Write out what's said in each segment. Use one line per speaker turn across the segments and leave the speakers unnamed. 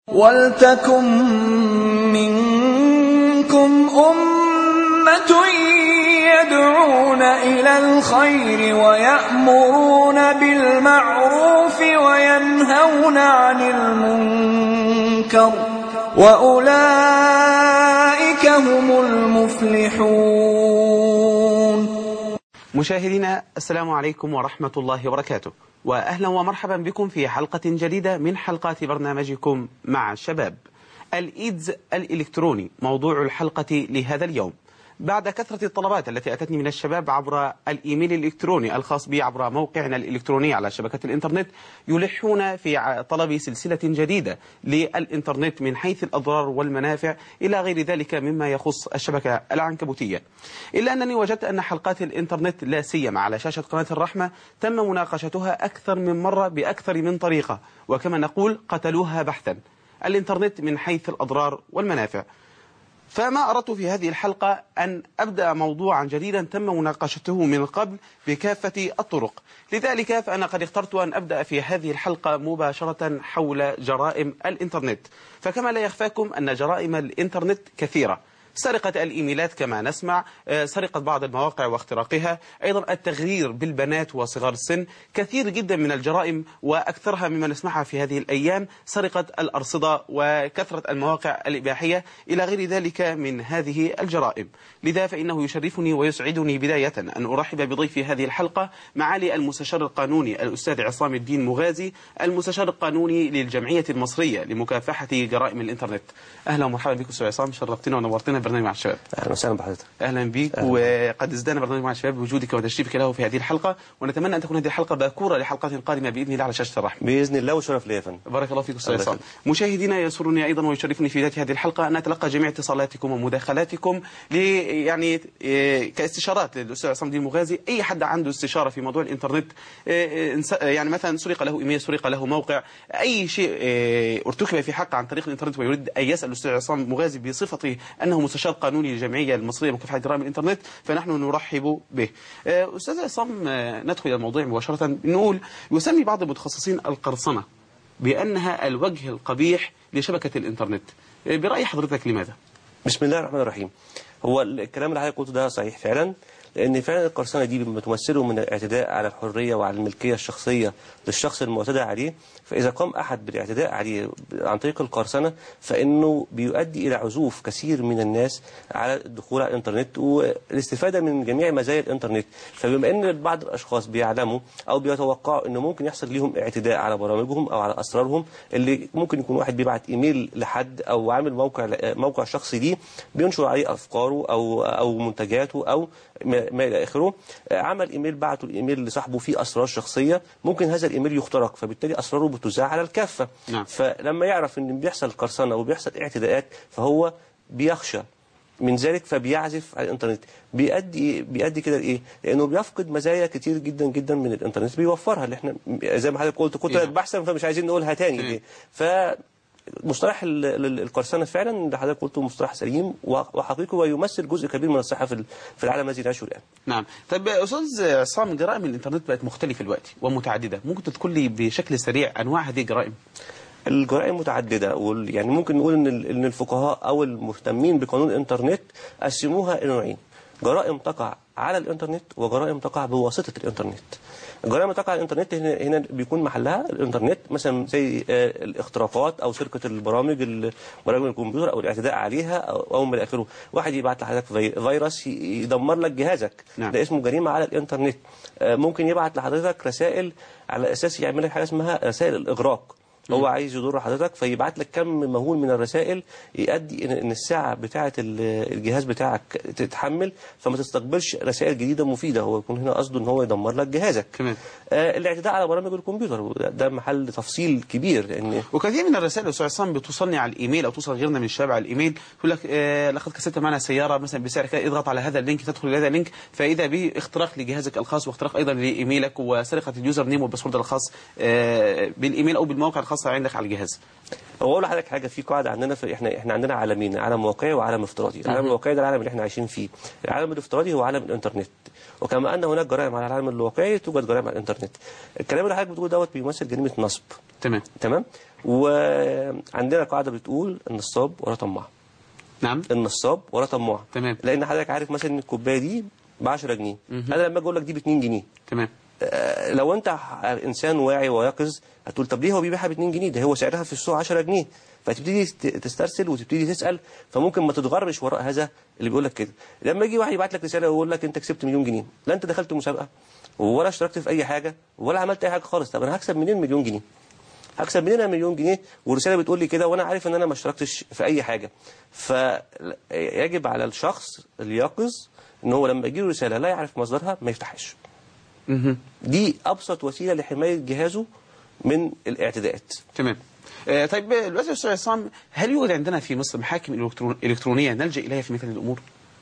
وَلْتَكُن مِّنكُمْ أُمَّةٌ يَدْعُونَ إِلَى الْخَيْرِ وَيَأْمُرُونَ بِالْمَعْرُوفِ وَيَنْهَوْنَ عَنِ الْمُنكَرِ ۚ وَأُولَٰئِكَ هُمُ الْمُفْلِحُونَ
مشاهدينا السلام عليكم ورحمة الله وبركاته وأهلا ومرحبا بكم في حلقة جديدة من حلقات برنامجكم مع الشباب الإيدز الإلكتروني موضوع الحلقة لهذا اليوم بعد كثرة الطلبات التي أتتني من الشباب عبر الإيميل الإلكتروني الخاص بي عبر موقعنا الإلكتروني على شبكة الإنترنت يلحون في طلب سلسلة جديدة للإنترنت من حيث الأضرار والمنافع إلى غير ذلك مما يخص الشبكة العنكبوتية إلا أنني وجدت أن حلقات الإنترنت لا سيما على شاشة قناة الرحمة تم مناقشتها أكثر من مرة بأكثر من طريقة وكما نقول قتلوها بحثا الإنترنت من حيث الأضرار والمنافع فما أردت في هذه الحلقة أن أبدأ موضوعا جديدا تم مناقشته من قبل بكافة الطرق لذلك فأنا قد اخترت أن أبدأ في هذه الحلقة مباشرة حول جرائم الإنترنت فكما لا يخفاكم أن جرائم الإنترنت كثيرة سرقة الإيميلات كما نسمع سرقة بعض المواقع واختراقها أيضا التغرير بالبنات وصغار السن كثير جدا من الجرائم وأكثرها مما نسمعها في هذه الأيام سرقة الأرصدة وكثرة المواقع الإباحية إلى غير ذلك من هذه الجرائم لذا فإنه يشرفني ويسعدني بداية أن أرحب بضيفي هذه الحلقة معالي المستشار القانوني الأستاذ عصام الدين مغازي المستشار القانوني للجمعية المصرية لمكافحة جرائم الإنترنت أهلا ومرحبا بكم أستاذ عصام شرفتنا ونورتنا برنامج مع الشباب
اهلا وسهلا بحضرتك
اهلا بك وقد ازدان برنامج مع الشباب بوجودك وتشريفك له في هذه الحلقه ونتمنى ان تكون هذه الحلقه باكوره لحلقات قادمه باذن الله على شاشه الرحمه
باذن الله وشرف لي يا فندم
بارك الله فيك استاذ
الله
عصام
يخليك.
مشاهدينا يسرني ايضا ويشرفني في ذات هذه الحلقه ان اتلقى جميع اتصالاتكم ومداخلاتكم ل يعني إيه، كاستشارات للاستاذ عصام الدين المغازي اي حد عنده استشاره في موضوع الانترنت إيه، إنس- يعني مثلا سرق له ايميل سرق له موقع اي شيء إيه، ارتكب في حقه عن طريق الانترنت ويريد ان يسال الاستاذ عصام المغازي بصفته انه مستشار قانوني للجمعيه المصريه لمكافحه جرائم الانترنت فنحن نرحب به آه، استاذ عصام آه، ندخل الى الموضوع مباشره نقول يسمي بعض المتخصصين القرصنه بانها الوجه القبيح لشبكه الانترنت آه، براي حضرتك لماذا
بسم الله الرحمن الرحيم هو الكلام اللي حضرتك قلته ده صحيح فعلا لان فعلا القرصنه دي بتمثله من الاعتداء على الحريه وعلى الملكيه الشخصيه للشخص المعتدى عليه فاذا قام احد بالاعتداء عليه عن طريق القرصنه فانه بيؤدي الى عزوف كثير من الناس على الدخول على الانترنت والاستفاده من جميع مزايا الانترنت فبما ان بعض الاشخاص بيعلموا او بيتوقعوا انه ممكن يحصل ليهم اعتداء على برامجهم او على اسرارهم اللي ممكن يكون واحد بيبعت ايميل لحد او عامل موقع موقع شخصي ليه بينشر عليه افكاره او او منتجاته او ما ما الى اخره عمل ايميل بعته الايميل لصاحبه فيه اسرار شخصيه ممكن هذا الايميل يخترق فبالتالي اسراره بتذاع على الكافه
نعم.
فلما يعرف ان بيحصل قرصنه وبيحصل اعتداءات فهو بيخشى من ذلك فبيعزف على الانترنت بيؤدي بيؤدي كده لايه؟ لانه بيفقد مزايا كتير جدا جدا من الانترنت بيوفرها اللي احنا زي ما حضرتك قلت قلت
إيه.
لك بحثا فمش عايزين نقولها تاني
إيه.
دي ف مصطلح ال- ال- القرصنه فعلا اللي حضرتك قلته مصطلح سليم وحقيقي ويمثل جزء كبير من الصحه في ال- في العالم الذي نعيشه الان.
نعم طب استاذ عصام جرائم الانترنت بقت مختلفه دلوقتي ومتعدده ممكن تذكر لي بشكل سريع انواع هذه الجرائم
الجرائم متعدده وال- يعني ممكن نقول ان ال- ان الفقهاء او المهتمين بقانون الانترنت قسموها الى نوعين جرائم تقع على الانترنت وجرائم تقع بواسطه الانترنت الجرائم تقع على الانترنت هنا هنا بيكون محلها الانترنت مثلا زي آه، الاختراقات او سرقه البرامج ال- برامج الكمبيوتر او الاعتداء عليها او او ما الى اخره واحد يبعت لحضرتك في- فيروس ي- يدمر لك جهازك
نعم.
ده اسمه جريمه على الانترنت آه، ممكن يبعت لحضرتك رسائل على اساس يعمل لك حاجه اسمها رسائل الاغراق هو عايز يضر حضرتك فيبعت لك كم مهول من الرسائل يؤدي ان إن الساعه بتاعه ال- الجهاز بتاعك تتحمل فما تستقبلش رسائل جديده مفيده هو يكون هنا قصده ان هو يدمر لك جهازك
تمام.
آه الاعتداء على برامج الكمبيوتر وده- ده محل تفصيل كبير لان
وكثير من الرسائل يا استاذ عصام بتوصلني على الايميل او توصل غيرنا من الشباب على الايميل يقول لك آه لقد كسبت معنا سياره مثلا بسعر كذا اضغط على هذا اللينك تدخل الى هذا اللينك فاذا به اختراق لجهازك الخاص واختراق ايضا لايميلك وسرقه اليوزر نيم والباسورد الخاص آه بالايميل او بالموقع الخاص خاصه عندك على الجهاز
هو اقول لحضرتك حاجه في قاعده عندنا في احنا احنا عندنا عالمين عالم واقعي وعالم افتراضي العالم الواقعي ده العالم اللي احنا عايشين فيه العالم الافتراضي هو عالم الانترنت وكما ان هناك جرائم على العالم الواقعي توجد جرائم على الانترنت الكلام اللي حضرتك بتقوله دوت بيمثل جريمه نصب
تمام
تمام وعندنا قاعده بتقول النصاب وراه طماع
نعم
النصاب وراه طماع
تمام.
لان حضرتك عارف مثلا ان الكوبايه دي ب 10 جنيه انا لما اجي اقول لك دي ب 2 جنيه
تمام
آه، لو انت ح- انسان واعي ويقظ هتقول طب ليه هو بيبيعها ب 2 جنيه ده هو سعرها في السوق 10 جنيه فتبتدي ت- تسترسل وتبتدي تسال فممكن ما تتغرش وراء هذا اللي بيقول لك كده لما يجي واحد يبعت لك رساله ويقول لك انت كسبت مليون جنيه لا انت دخلت مسابقه ولا اشتركت في اي حاجه ولا عملت اي حاجه خالص طب انا هكسب منين مليون جنيه هكسب منين أنا مليون جنيه والرساله بتقول لي كده وانا عارف ان انا ما اشتركتش في اي حاجه فيجب على الشخص اليقظ ان هو لما يجي له رساله لا يعرف مصدرها ما يفتحهاش دي ابسط وسيله لحمايه جهازه من الاعتداءات
تمام آه، طيب دلوقتي يا استاذ عصام هل يوجد عندنا في مصر محاكم إلكترون- الكترونيه نلجا اليها في مثل الامور؟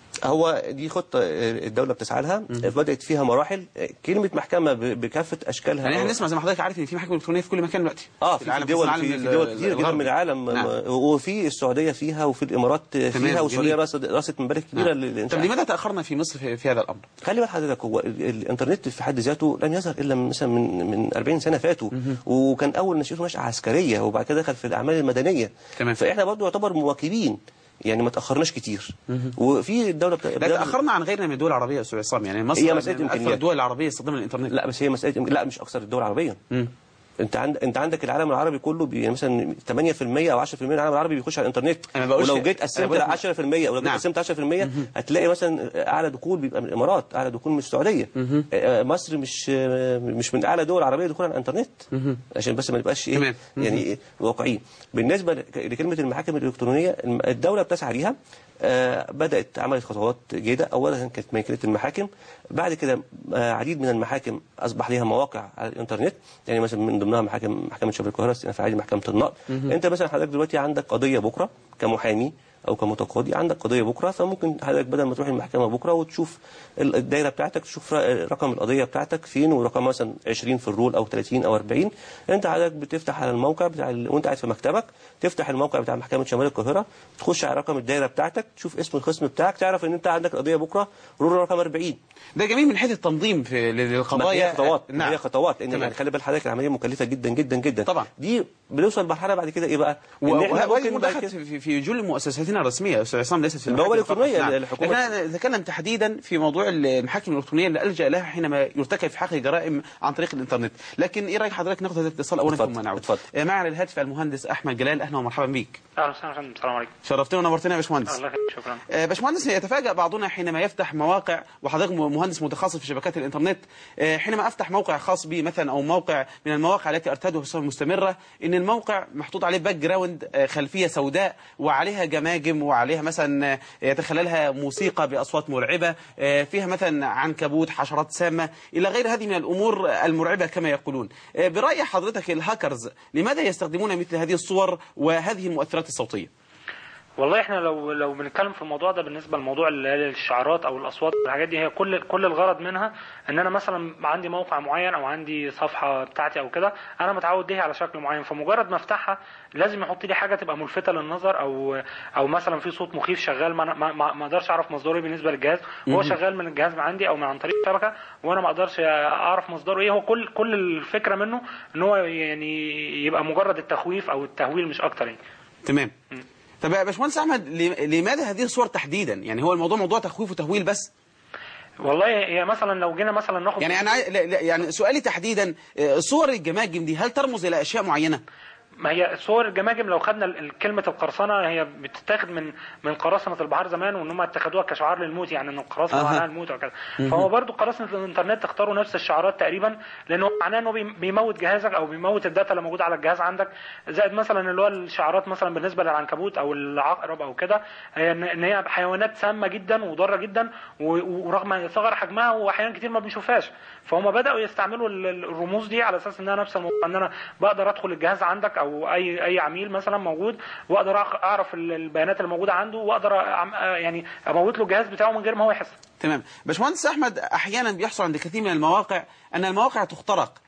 هو دي خطه الدوله بتسعى لها بدات فيها مراحل كلمه محكمه ب- بكافه اشكالها
يعني احنا
أو-
نسمع زي ما حضرتك عارف ان في محاكم الكترونيه في كل مكان دلوقتي
اه في, في دول
العالم
في, في
ال-
دول كتير جدا
الغربي.
من العالم
نعم.
وفي السعوديه فيها وفي الامارات فيها والسعوديه
جميل.
راست راست مبالغ كبيره
نعم.
للإنشاء.
طب لماذا تاخرنا في مصر في, في هذا الامر؟
خلي بال حضرتك هو ال- الانترنت في حد ذاته لم يظهر الا من مثلا من من 40 سنه فاتوا وكان اول نشأته نشأة عسكريه وبعد كده دخل في الاعمال المدنيه
تمام.
فاحنا برضو يعتبر مواكبين يعني ما تاخرناش كتير وفي الدوله بتا...
لا تاخرنا عن غيرنا من الدول العربيه يا استاذ عصام يعني مصر
هي مسألة
من اكثر
إمكانيات.
الدول العربيه استخداما للانترنت
لا بس هي مساله لا مش اكثر الدول العربيه
مم.
انت عند انت عندك العالم العربي كله بي... يعني مثلا 8% او 10% من العالم العربي بيخش على الانترنت
أنا ما بقولش-
ولو جيت
أنا
قسمت
بقول-
10% ولو جيت
نعم.
قسمت 10% هتلاقي مثلا اعلى دخول بيبقى من الامارات اعلى دخول من السعوديه آه، مصر مش آه، مش من اعلى دول عربيه دخولا على الانترنت عشان بس ما نبقاش ايه
تمام.
يعني إيه واقعيين بالنسبه لك- لكلمه المحاكم الالكترونيه الم- الدوله بتسعى ليها آه، بدات عملت خطوات جيده اولا كانت ميكنه المحاكم بعد كده آه، عديد من المحاكم اصبح ليها مواقع على الانترنت يعني مثلا من ضمنها محاكم محكمه شباب القاهره استئناف عادي محكمه النقض انت مثلا حضرتك دلوقتي عندك قضيه بكره كمحامي او كمتقاضي عندك قضيه بكره فممكن حضرتك بدل ما تروح المحكمه بكره وتشوف ال- الدايره بتاعتك تشوف ر- رقم القضيه بتاعتك فين ورقم مثلا 20 في الرول او 30 او 40 انت حضرتك بتفتح على الموقع بتاع ال... وانت قاعد في مكتبك تفتح الموقع بتاع محكمه شمال القاهره تخش على رقم الدايره بتاعتك تشوف اسم الخصم بتاعك تعرف ان انت عندك قضيه بكره رول رقم 40
ده جميل من حيث التنظيم في
ما
للقضايا
هي خطوات
نعم
هي خطوات لان
تمام.
يعني خلي بال حضرتك العمليه مكلفه جدا جدا جدا
طبعا.
دي بنوصل لمرحله بعد كده ايه بقى؟
و-
ان احنا
وهذه
ممكن بعد
دخلت
كده
في في جل مؤسساتنا الرسميه يا استاذ عصام ليست في
البوابة
المحاكم فقط.
الإلكترونية
نعم.
الحكومة-
لكن انا نتكلم تحديدا في موضوع المحاكم الالكترونيه اللي الجا لها حينما يرتكب في حق جرائم عن طريق الانترنت لكن ايه رايك حضرتك ناخذ هذا الاتصال اولا
اتفضل،
ثم نعود
اتفضل.
آه، معنا على الهاتف المهندس احمد جلال اهلا ومرحبا بك
اهلا وسهلا يا فندم السلام عليكم
شرفتنا ونورتنا يا باشمهندس
الله يخليك شكرا
آه، باشمهندس يتفاجأ بعضنا حينما يفتح مواقع وحضرتك مهندس متخصص في شبكات الانترنت آه، حينما افتح موقع خاص بي مثلا او موقع من المواقع التي ارتادها بصفه مستمره ان الموقع محطوط عليه باك جراوند آه، خلفيه سوداء وعليها جماجم وعليها مثلا آه، يتخللها موسيقى باصوات مرعبه آه، فيها مثلا عنكبوت حشرات سامه الى غير هذه من الامور المرعبه كما يقولون آه، براي حضرتك الهاكرز لماذا يستخدمون مثل هذه الصور وهذه المؤثرات الصوتيه
والله احنا لو لو بنتكلم في الموضوع ده بالنسبه لموضوع ال- الشعارات او الاصوات والحاجات دي هي كل كل الغرض منها ان انا مثلا عندي موقع معين او عندي صفحه بتاعتي او كده انا متعود بيها على شكل معين فمجرد ما افتحها لازم يحط لي حاجه تبقى ملفته للنظر او او مثلا في صوت مخيف شغال ما ما, ما ما اقدرش اعرف مصدره ايه بالنسبه للجهاز وهو شغال من الجهاز من عندي او من عن طريق الشبكه وانا ما اقدرش اعرف مصدره ايه هو كل كل الفكره منه ان هو يعني يبقى مجرد التخويف او التهويل مش اكتر يعني
تمام طب يا باشمهندس احمد لم- لماذا هذه الصور تحديدا يعني هو الموضوع موضوع تخويف وتهويل بس
والله هي مثلا لو جينا مثلا ناخد
يعني انا عاي- لا- لا، يعني سؤالي تحديدا آه، صور الجماجم دي هل ترمز الى اشياء معينه
ما هي صور الجماجم لو خدنا ال- ال- كلمة القرصنة هي بتتاخد من من قراصنة البحار زمان وان هم اتخذوها كشعار للموت يعني ان القراصنة
أها.
معناها الموت وكذا فهو برضو قراصنة الانترنت اختاروا نفس الشعارات تقريبا لانه معناه انه بي- بيموت جهازك او بيموت الداتا اللي موجودة على الجهاز عندك زائد مثلا اللي هو الشعارات مثلا بالنسبة للعنكبوت او العقرب او كده هي ان إن هي حيوانات سامة جدا وضارة جدا و- ورغم صغر حجمها واحيانا كتير ما بنشوفهاش فهم بدأوا يستعملوا ال- ال- الرموز دي على اساس انها نفس الموضوع ان انا بقدر ادخل الجهاز عندك او اي اي عميل مثلا موجود واقدر أعرف- اعرف ال- البيانات اللي موجوده عنده واقدر أعم- يعني اموت له الجهاز بتاعه من غير ما هو يحس
تمام باشمهندس احمد احيانا بيحصل عند كثير من المواقع ان المواقع تخترق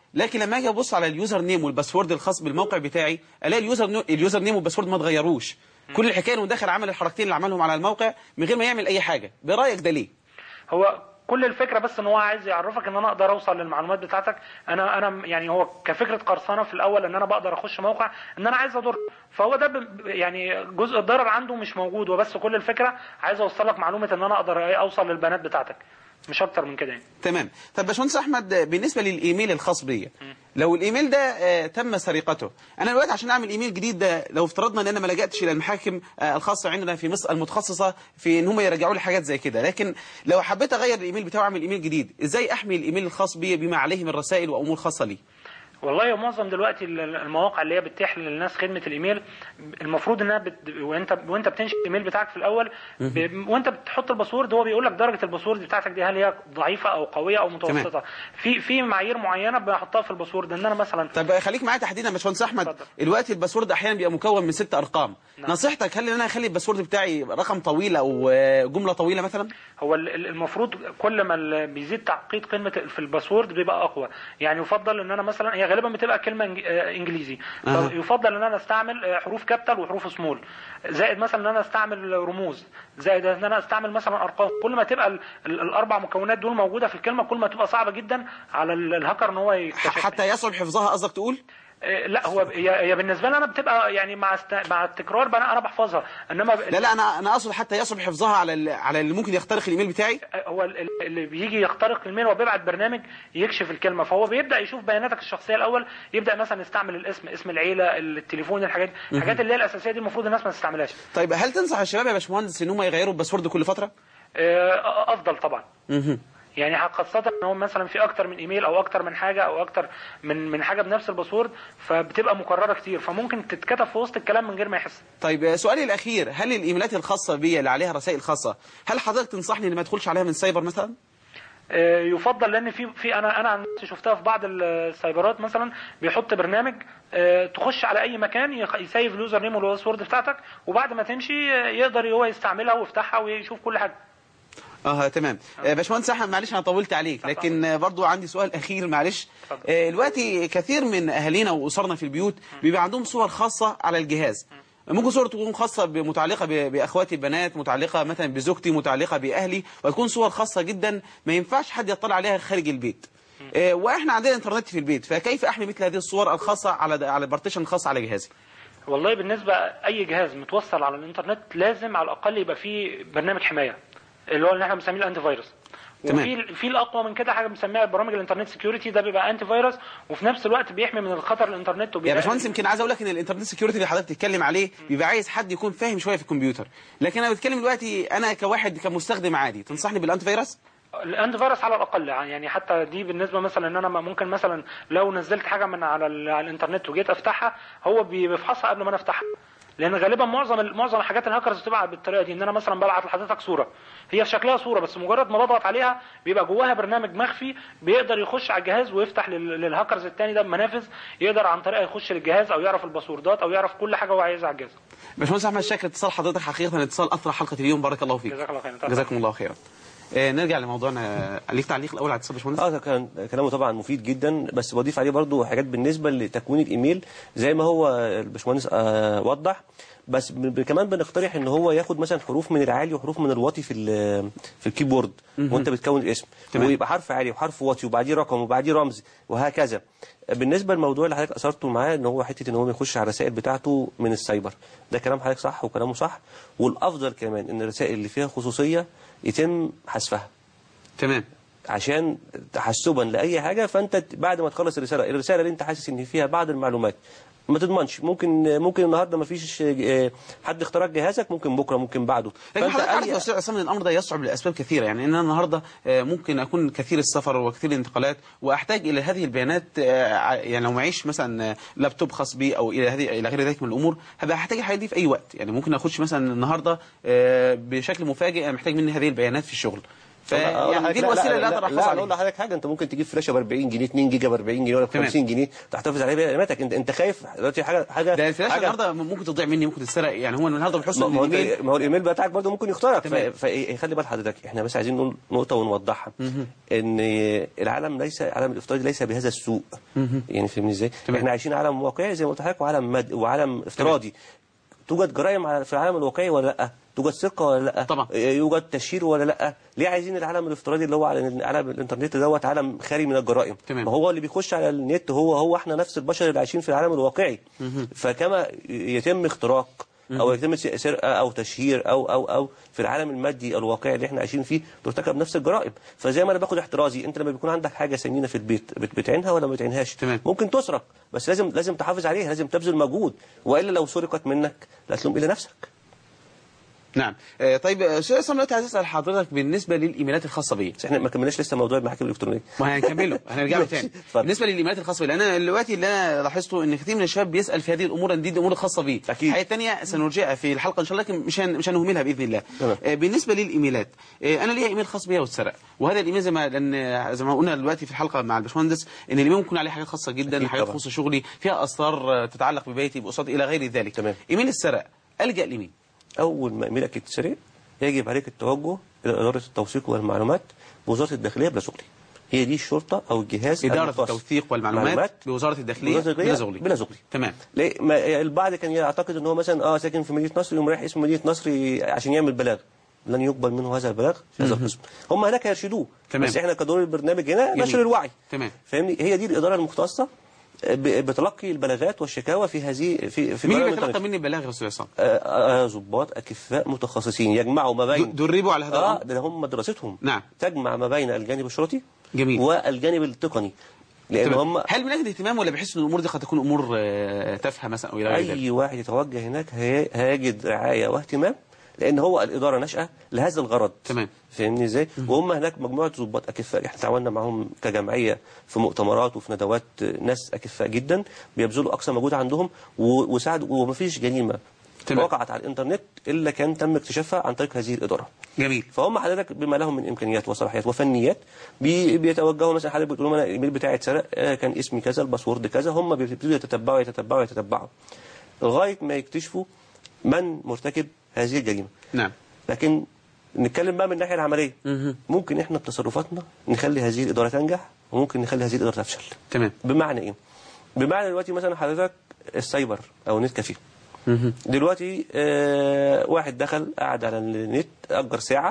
لكن لما اجي ابص على اليوزر نيم والباسورد الخاص بالموقع بتاعي الاقي اليوزر نو... اليوزر نيم والباسورد ما اتغيروش كل الحكايه انه داخل عمل الحركتين اللي عملهم على الموقع من غير ما يعمل اي حاجه برايك ده ليه
هو كل الفكره بس ان هو عايز يعرفك ان انا اقدر اوصل للمعلومات بتاعتك انا انا يعني هو كفكره قرصنه في الاول ان انا بقدر اخش موقع ان انا عايز اضر فهو ده ب- يعني جزء الضرر عنده مش موجود وبس كل الفكره عايز اوصل لك معلومه ان انا اقدر اوصل للبيانات بتاعتك مش اكتر من كده يعني
تمام طب باشمهندس احمد بالنسبه للايميل الخاص بيا لو الايميل ده آه، تم سرقته انا دلوقتي عشان اعمل ايميل جديد ده لو افترضنا ان انا ما لجأتش الى المحاكم آه، الخاصه عندنا في مصر المتخصصه في ان هم يرجعوا لي حاجات زي كده لكن لو حبيت اغير الايميل بتاعي واعمل ايميل جديد ازاي احمي الايميل الخاص بي بما عليه من رسائل وامور خاصه لي
والله معظم دلوقتي ال- المواقع اللي هي بتتيح للناس خدمه الايميل المفروض انها بت... وانت وانت بتنشئ الايميل بتاعك في الاول ب... وانت بتحط الباسورد هو بيقول لك درجه الباسورد بتاعتك دي هل هي ضعيفه او قويه او متوسطه في في معايير معينه بحطها في الباسورد ان انا مثلا
طب خليك معايا تحديدا يا باشمهندس احمد
اتفضل.
الوقت الباسورد احيانا بيبقى مكون من ست ارقام
نعم.
نصيحتك هل ان انا اخلي الباسورد بتاعي رقم طويل او آه، جمله طويله مثلا
هو ال- ال- المفروض كل ما ال- بيزيد تعقيد كلمه في الباسورد بيبقى اقوى يعني يفضل ان انا مثلا هي غالبا بتبقى كلمه إنج- آه، انجليزي
أها.
يفضل ان انا استعمل آه، حروف كابيتال وحروف سمول زائد مثلا ان انا استعمل رموز زائد ان انا استعمل مثلا ارقام كل ما تبقى ال- ال- الاربع مكونات دول موجوده في الكلمه كل ما تبقى صعبه جدا على ال- الهاكر ان هو يكتشفها
حتى يصعب حفظها قصدك تقول
آه، لا هو هي هي بالنسبه لي انا بتبقى يعني مع است... مع التكرار بقى انا بحفظها انما ب-
لا لا انا انا اقصد حتى يصعب حفظها على ال- على اللي ممكن يخترق الايميل بتاعي
هو ال- ال- اللي بيجي يخترق الميل هو بيبعت برنامج يكشف الكلمه فهو بيبدا يشوف بياناتك الشخصيه الاول يبدا مثلا يستعمل الاسم اسم العيله التليفون الحاجات الحاجات اللي هي الاساسيه دي المفروض الناس ما تستعملهاش
طيب هل تنصح الشباب يا باشمهندس ان هم يغيروا الباسورد كل فتره
آه، افضل طبعا
مهم.
يعني خاصة ان هو مثلا في اكتر من ايميل او اكتر من حاجة او اكتر من من حاجة بنفس الباسورد فبتبقى مكررة كتير فممكن تتكتب في وسط الكلام من غير ما يحس
طيب آه، سؤالي الاخير هل الايميلات الخاصه بي اللي عليها رسائل خاصه هل حضرتك تنصحني ان ما ادخلش عليها من سايبر مثلا
آه، يفضل لان في في انا انا عن نفسي شفتها في بعض السايبرات مثلا بيحط برنامج آه، تخش على اي مكان يخ- يسيف اليوزر نيم والباسورد بتاعتك وبعد ما تمشي آه، يقدر هو يستعملها ويفتحها ويشوف كل حاجه
اه تمام آه، باشمهندس احمد معلش انا طولت عليك لكن آه، برضو عندي سؤال اخير معلش
اتفضل.
آه، دلوقتي كثير من اهالينا واسرنا في البيوت بيبقى عندهم صور خاصه على الجهاز ممكن صور تكون خاصة ب- متعلقة ب- بأخواتي البنات متعلقة مثلا بزوجتي متعلقة بأهلي وتكون صور خاصة جدا ما ينفعش حد يطلع عليها خارج البيت آه، واحنا عندنا انترنت في البيت فكيف احمي مثل هذه الصور الخاصة على على البارتيشن الخاص على جهازي
والله بالنسبه اي جهاز متوصل على الانترنت لازم على الاقل يبقى فيه برنامج حمايه اللي هو اللي احنا بنسميه الانتي فيروس
تمام.
وفي في الاقوى من كده حاجه بنسميها برامج الانترنت سكيورتي ده بيبقى انتي فيروس وفي نفس الوقت بيحمي من الخطر الانترنت
يا
وبيبقى
باشمهندس يمكن عايز اقول لك ان الانترنت سكيورتي اللي حضرتك بتتكلم عليه بيبقى عايز حد يكون فاهم شويه في الكمبيوتر لكن انا بتكلم دلوقتي انا كواحد كمستخدم عادي تنصحني بالانتي فيروس
الانتي فيروس على الاقل يعني حتى دي بالنسبه مثلا ان انا ممكن مثلا لو نزلت حاجه من على, ال- على الانترنت وجيت افتحها هو بي- بيفحصها قبل ما انا افتحها لان غالبا معظم ال- معظم الحاجات الهاكرز بتبقى بالطريقه دي ان انا مثلا ببعت لحضرتك صوره هي في شكلها صوره بس مجرد ما بضغط عليها بيبقى جواها برنامج مخفي بيقدر يخش على الجهاز ويفتح لل- للهاكرز التاني ده منافذ يقدر عن طريقها يخش للجهاز او يعرف الباسوردات او يعرف كل حاجه هو عايزها على الجهاز
باشمهندس احمد شاكر اتصال حضرتك حقيقه اتصال اثرى حلقه اليوم بارك الله فيك
جزاك الله خير
جزاكم الله خيرا آه، نرجع لموضوعنا ليك تعليق الاول على اتصال باشمهندس
اه كان كلامه طبعا مفيد جدا بس بضيف عليه برضو حاجات بالنسبه لتكوين الايميل زي ما هو الباشمهندس آه وضح بس ب- كمان بنقترح ان هو ياخد مثلا حروف من العالي وحروف من الواطي في ال- في الكيبورد وانت بتكون الاسم
تمام.
ويبقى حرف عالي وحرف واطي وبعديه رقم وبعديه رمز وهكذا بالنسبه للموضوع اللي حضرتك اثرته معاه ان هو حته ان هو يخش على الرسائل بتاعته من السايبر ده كلام حضرتك صح وكلامه صح والافضل كمان ان الرسائل اللي فيها خصوصيه يتم حذفها
تمام
عشان تحسبا لاي حاجه فانت ت- بعد ما تخلص الرساله الرساله اللي انت حاسس ان فيها بعض المعلومات ما تضمنش ممكن ممكن النهارده ما فيش آه، حد اخترق جهازك ممكن بكره ممكن بعده
لكن
فانت
حضرتك عارف
أي-
يا استاذ عصام ان الامر ده يصعب لاسباب كثيره يعني ان انا النهارده آه، ممكن اكون كثير السفر وكثير الانتقالات واحتاج الى هذه البيانات آه، ع- يعني لو معيش مثلا آه، لابتوب خاص بي او الى هذه الى غير ذلك من الامور هبقى هحتاج الحاجات دي في اي وقت يعني ممكن اخش مثلا النهارده آه، بشكل مفاجئ انا محتاج مني هذه البيانات في الشغل فيعني دي الوسيله اللي اقدر احافظ
لا اقول
عليها
لحضرتك حاجه انت ممكن تجيب فلاشه ب 40 جنيه 2 جيجا ب 40 جنيه ولا ب
تمام.
50 جنيه تحتفظ عليها بياناتك انت انت خايف دلوقتي حاجه حاجه
ده الفلاشه
حاجه
النهارده ممكن تضيع مني ممكن تتسرق يعني هو النهارده بحسن
ما ما هو
الايميل
انت- ما هو الايميل بتاعك برضه ممكن يخترق
تمام.
ف- فخلي بال حضرتك احنا بس عايزين نقول نقطه ونوضحها ان العالم ليس العالم الافتراضي ليس بهذا السوء يعني فاهمني ازاي
تمام.
احنا عايشين عالم واقعي زي ما قلت لحضرتك وعالم مد وعالم افتراضي توجد جرائم على- في العالم الواقعي ولا لا توجد سرقه ولا لا
طبعا.
يوجد تشهير ولا لا ليه عايزين العالم الافتراضي اللي هو على عالم الانترنت دوت عالم خالي من الجرائم
تمام.
ما هو اللي بيخش على النت هو هو احنا نفس البشر اللي عايشين في العالم الواقعي فكما يتم اختراق او يتم س- سرقه او تشهير او او او في العالم المادي الواقعي اللي احنا عايشين فيه ترتكب نفس الجرائم فزي ما انا باخد احترازي انت لما بيكون عندك حاجه ثمينه في البيت بت- بتعينها ولا ما بتعينهاش
تمام.
ممكن تسرق بس لازم لازم تحافظ عليها لازم تبذل مجهود والا لو سرقت منك لا تلوم الى نفسك
نعم آه، طيب آه، استاذ عصام دلوقتي عايز اسال حضرتك بالنسبه للايميلات الخاصه بيا
بس احنا ما كملناش لسه موضوع المحاكم الالكترونيه
ما هنكمله هنرجع له تاني
اتفضل.
بالنسبه للايميلات الخاصه بي لان انا دلوقتي اللي انا لاحظته ان كثير من الشباب بيسال في هذه الامور ان دي الامور الخاصه بيه
أكيد.
الحقيقه الثانيه سنرجعها في الحلقه ان شاء الله لكن مش هن... مش هنهملها باذن الله
تمام.
آه، بالنسبه للايميلات آه، انا ليا ايميل خاص بيا واتسرق وهذا الايميل زي ما لان آه، زي ما قلنا دلوقتي في الحلقه مع الباشمهندس ان الايميل ممكن يكون عليه حاجات خاصه جدا
أكيد
حاجات
طبعا.
تخص شغلي فيها اسرار آه، تتعلق ببيتي باسرتي الى غير ذلك
تمام.
ايميل السرق الجا لمين
اول ما ايميلك يتسرق يجب عليك التوجه الى اداره التوثيق والمعلومات بوزاره الداخليه بلا شغلي هي دي الشرطه او الجهاز
اداره
المختص.
التوثيق والمعلومات
معلومات
بوزاره الداخليه
بوزارة الداخلية
بلا زغلي
بلا زغلي
تمام
ليه ما البعض كان يعتقد ان هو مثلا اه ساكن في مدينه نصر يقوم رايح اسم مدينه نصر ي- عشان يعمل بلاغ لن يقبل منه هذا البلاغ في هذا القسم هم هناك يرشدوه
تمام.
بس احنا كدور البرنامج هنا
جميل.
نشر الوعي
تمام.
فاهمني هي دي الاداره المختصه ب- بتلقي البلاغات والشكاوى في هذه في في
مين
برامج
اللي بيتلقى
الإنترنت.
مني البلاغ يا استاذ عصام
آه، آه، ضباط اكفاء متخصصين يجمعوا ما بين
د- دربوا على هذا
اه
الامر
ده هم دراستهم
نعم.
تجمع ما بين الجانب الشرطي
جميل.
والجانب التقني لان
تمام.
هم
هل من اجل اهتمام ولا بحس ان الامور دي قد تكون امور آه، تافهه مثلا او الى غير ذلك
اي واحد يتوجه هناك هي- هيجد رعايه واهتمام لان هو الاداره نشاه لهذا الغرض
تمام.
فاهمني ازاي وهم هناك مجموعه ضباط اكفاء احنا تعاوننا معاهم كجمعيه في مؤتمرات وفي ندوات ناس اكفاء جدا بيبذلوا اقصى مجهود عندهم و- وساعدوا ومفيش جريمه
تمام.
وقعت على الانترنت الا كان تم اكتشافها عن طريق هذه الاداره
جميل
فهم حضرتك بما لهم من امكانيات وصلاحيات وفنيات بي بيتوجهوا مثلا حضرتك بتقول لهم انا الايميل بتاعي اتسرق آه، كان اسمي كذا الباسورد كذا هم بيبتدوا يتتبعوا يتتبعوا يتتبعوا لغايه ما يكتشفوا من مرتكب هذه الجريمه
نعم
لكن نتكلم بقى من الناحيه العمليه
مهم.
ممكن احنا بتصرفاتنا نخلي هذه الاداره تنجح وممكن نخلي هذه الاداره تفشل
تمام
بمعنى ايه بمعنى دلوقتي مثلا حضرتك السايبر او النت كافيه
مهم.
دلوقتي آه واحد دخل قعد على النت اجر ساعه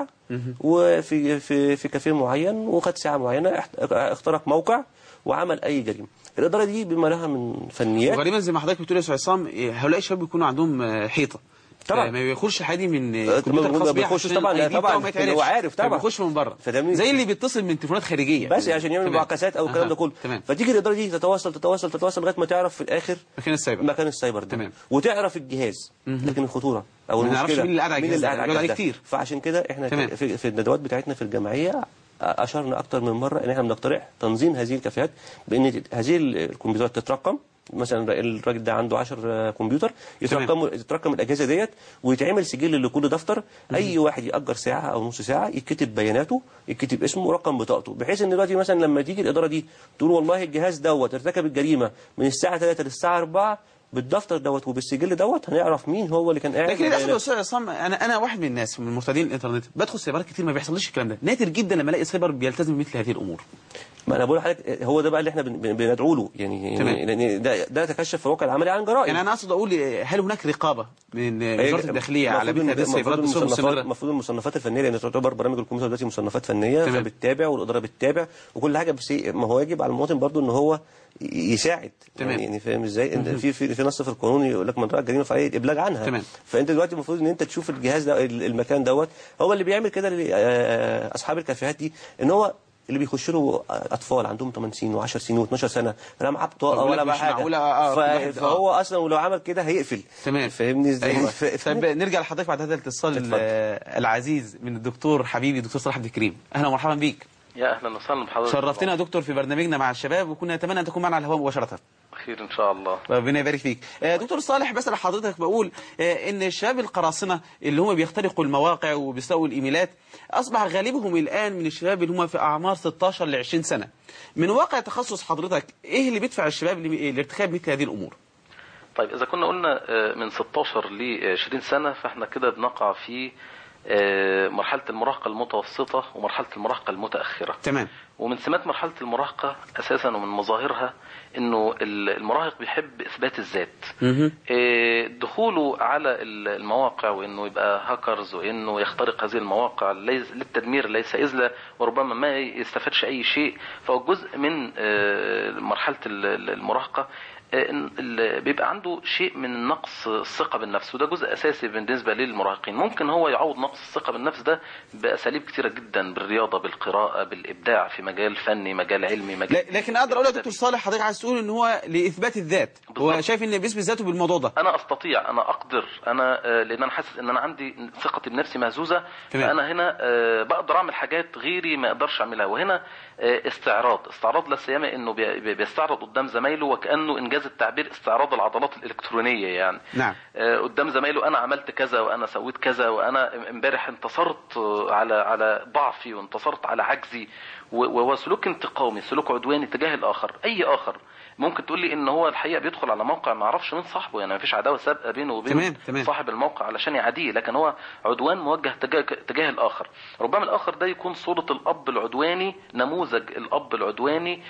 وفي في في كافيه معين وخد ساعه معينه احت- اخترق موقع وعمل اي جريمه الاداره دي بما لها من فنيات
وغالبا زي ما حضرتك بتقول يا استاذ عصام آه، هؤلاء الشباب بيكونوا عندهم آه، حيطه
طبعا.
ما بيخش حادي من آه،
آه،
الكمبيوتر
ما-
الخاص
ما
بيه
بيخشش
عشان
طبعا،
ال ID
طبعا،
بتاعه ما يتعرفش.
هو عارف طبعا.
فبيخش من بره
فده
زي اللي بيتصل من تليفونات خارجيه
بس عشان يعمل
تمام.
معاكسات او الكلام
أها.
ده كله
تمام
فتيجي الاداره دي تتواصل تتواصل تتواصل لغايه ما تعرف في الاخر
مكان السايبر
مكان السايبر ده
تمام.
وتعرف الجهاز لكن الخطوره او
ما نعرفش
المشكله
مين اللي قاعد على
مين
الجهاز
اللي
ده.
قاعد
بيقعد
على
عليه
الجهاز ده.
كتير.
فعشان كده احنا
تمام.
في, في الندوات بتاعتنا في الجمعيه اشرنا اكتر من مره ان احنا بنقترح تنظيم هذه الكافيهات بان هذه الكمبيوترات تترقم مثلا الراجل ده عنده 10 كمبيوتر يترقم يترقم الاجهزه ديت ويتعمل سجل لكل دفتر اي واحد ياجر ساعه او نص ساعه يتكتب بياناته يتكتب اسمه ورقم بطاقته بحيث ان دلوقتي مثلا لما تيجي الاداره دي تقول والله الجهاز دوت ارتكب الجريمه من الساعه 3 للساعه 4 بالدفتر دوت وبالسجل دوت هنعرف مين هو اللي كان قاعد
لكن للاسف يا
بالبيانات.
استاذ عصام انا انا واحد من الناس من مرتدين الانترنت بدخل سايبرات كتير ما بيحصليش الكلام ده نادر جدا لما الاقي سايبر بيلتزم بمثل هذه الامور
ما انا بقول لحضرتك هو ده بقى اللي احنا بن- بن- بندعو له يعني
تمام.
يعني لان ده ده تكشف في الواقع العملي عن جرائم
يعني انا اقصد اقول هل هناك رقابه من وزاره الداخليه على
المفروض
مثل هذه
إن-
السايبرات
المفروض
بصوره
المصنفات
مستمره
المفروض المصنفات الفنيه لان تعتبر برامج الكمبيوتر دلوقتي مصنفات فنيه
تمام.
فبتتابع والاداره بتتابع وكل حاجه بس إيه، ما هو يجب على المواطن برضو ان هو ي- يساعد
تمام.
يعني, يعني فاهم ازاي انت في في في نص في القانون يقول لك من راى الجريمه فعليه الابلاغ عنها
تمام.
فانت دلوقتي المفروض ان انت تشوف الجهاز ده ال- المكان دوت هو اللي بيعمل كده لاصحاب الكافيهات دي ان هو اللي بيخش له اطفال عندهم 8 سنين و10 سنين و12 سنه لا معاه بطاقه
بقول لك
ولا معاه
مش
حاجه
معقولة، آه،
ف-
كل واحد- آه.
فهو اصلا ولو عمل كده هيقفل
تمام
فاهمني ازاي
أيوة.
ف- ف-
طيب نرجع لحضرتك بعد هذا الاتصال
اتفضل.
ال- العزيز من الدكتور حبيبي دكتور صلاح عبد الكريم اهلا ومرحبا بيك
يا اهلا وسهلا بحضرتك
شرفتنا يا دكتور في برنامجنا مع الشباب وكنا نتمنى ان تكون معنا على الهواء مباشره
خير ان شاء الله
ربنا يبارك فيك آه، دكتور صالح بسأل حضرتك بقول آه، ان الشباب القراصنة اللي هم بيخترقوا المواقع وبيسووا الايميلات اصبح غالبهم الان من الشباب اللي هم في اعمار 16 ل 20 سنة من واقع تخصص حضرتك ايه اللي بيدفع الشباب ل- لارتكاب مثل هذه الامور
طيب اذا كنا قلنا آه، من 16 ل 20 سنه فاحنا كده بنقع في آه، مرحله المراهقه المتوسطه ومرحله المراهقه المتاخره
تمام
ومن سمات مرحله المراهقه اساسا ومن مظاهرها انه ال- المراهق بيحب اثبات الذات
مهم.
آه، دخوله على ال- المواقع وانه يبقى هاكرز وانه يخترق هذه المواقع ليس- للتدمير ليس اذله وربما ما يستفادش اي شيء فهو جزء من آه، مرحله ال- ال- المراهقه آه، إن ال- بيبقى عنده شيء من نقص الثقه بالنفس وده جزء اساسي بالنسبه للمراهقين ممكن هو يعوض نقص الثقه بالنفس ده باساليب كثيره جدا بالرياضه بالقراءه بالابداع في مجال فني مجال علمي مجال
لا- لكن اقدر اقول يا دكتور صالح حضرتك عايز تقول ان هو لاثبات الذات هو
بالظبط.
شايف ان بيثبت ذاته بالموضوع ده
انا استطيع انا اقدر انا آه، لان انا حاسس ان انا عندي ثقتي بنفسي مهزوزه
تمام.
فانا هنا آه، بقدر اعمل حاجات غيري ما يقدرش اعملها وهنا آه، استعراض استعراض لا سيما انه بي- بي- بيستعرض قدام زمايله وكانه انجاز التعبير استعراض العضلات الالكترونيه يعني
نعم.
آه، قدام زمايله انا عملت كذا وانا سويت كذا وانا امبارح انتصرت آه، على على ضعفي وانتصرت على عجزي و- وهو سلوك انتقامي سلوك عدواني تجاه الاخر اي اخر ممكن تقول لي ان هو الحقيقه بيدخل على موقع ما اعرفش مين صاحبه يعني ما فيش عداوه سابقه بينه وبين
تمام، تمام.
صاحب الموقع علشان يعاديه لكن هو عدوان موجه تجاه, تجاه الاخر ربما الاخر ده يكون صوره الاب العدواني نموذج الاب العدواني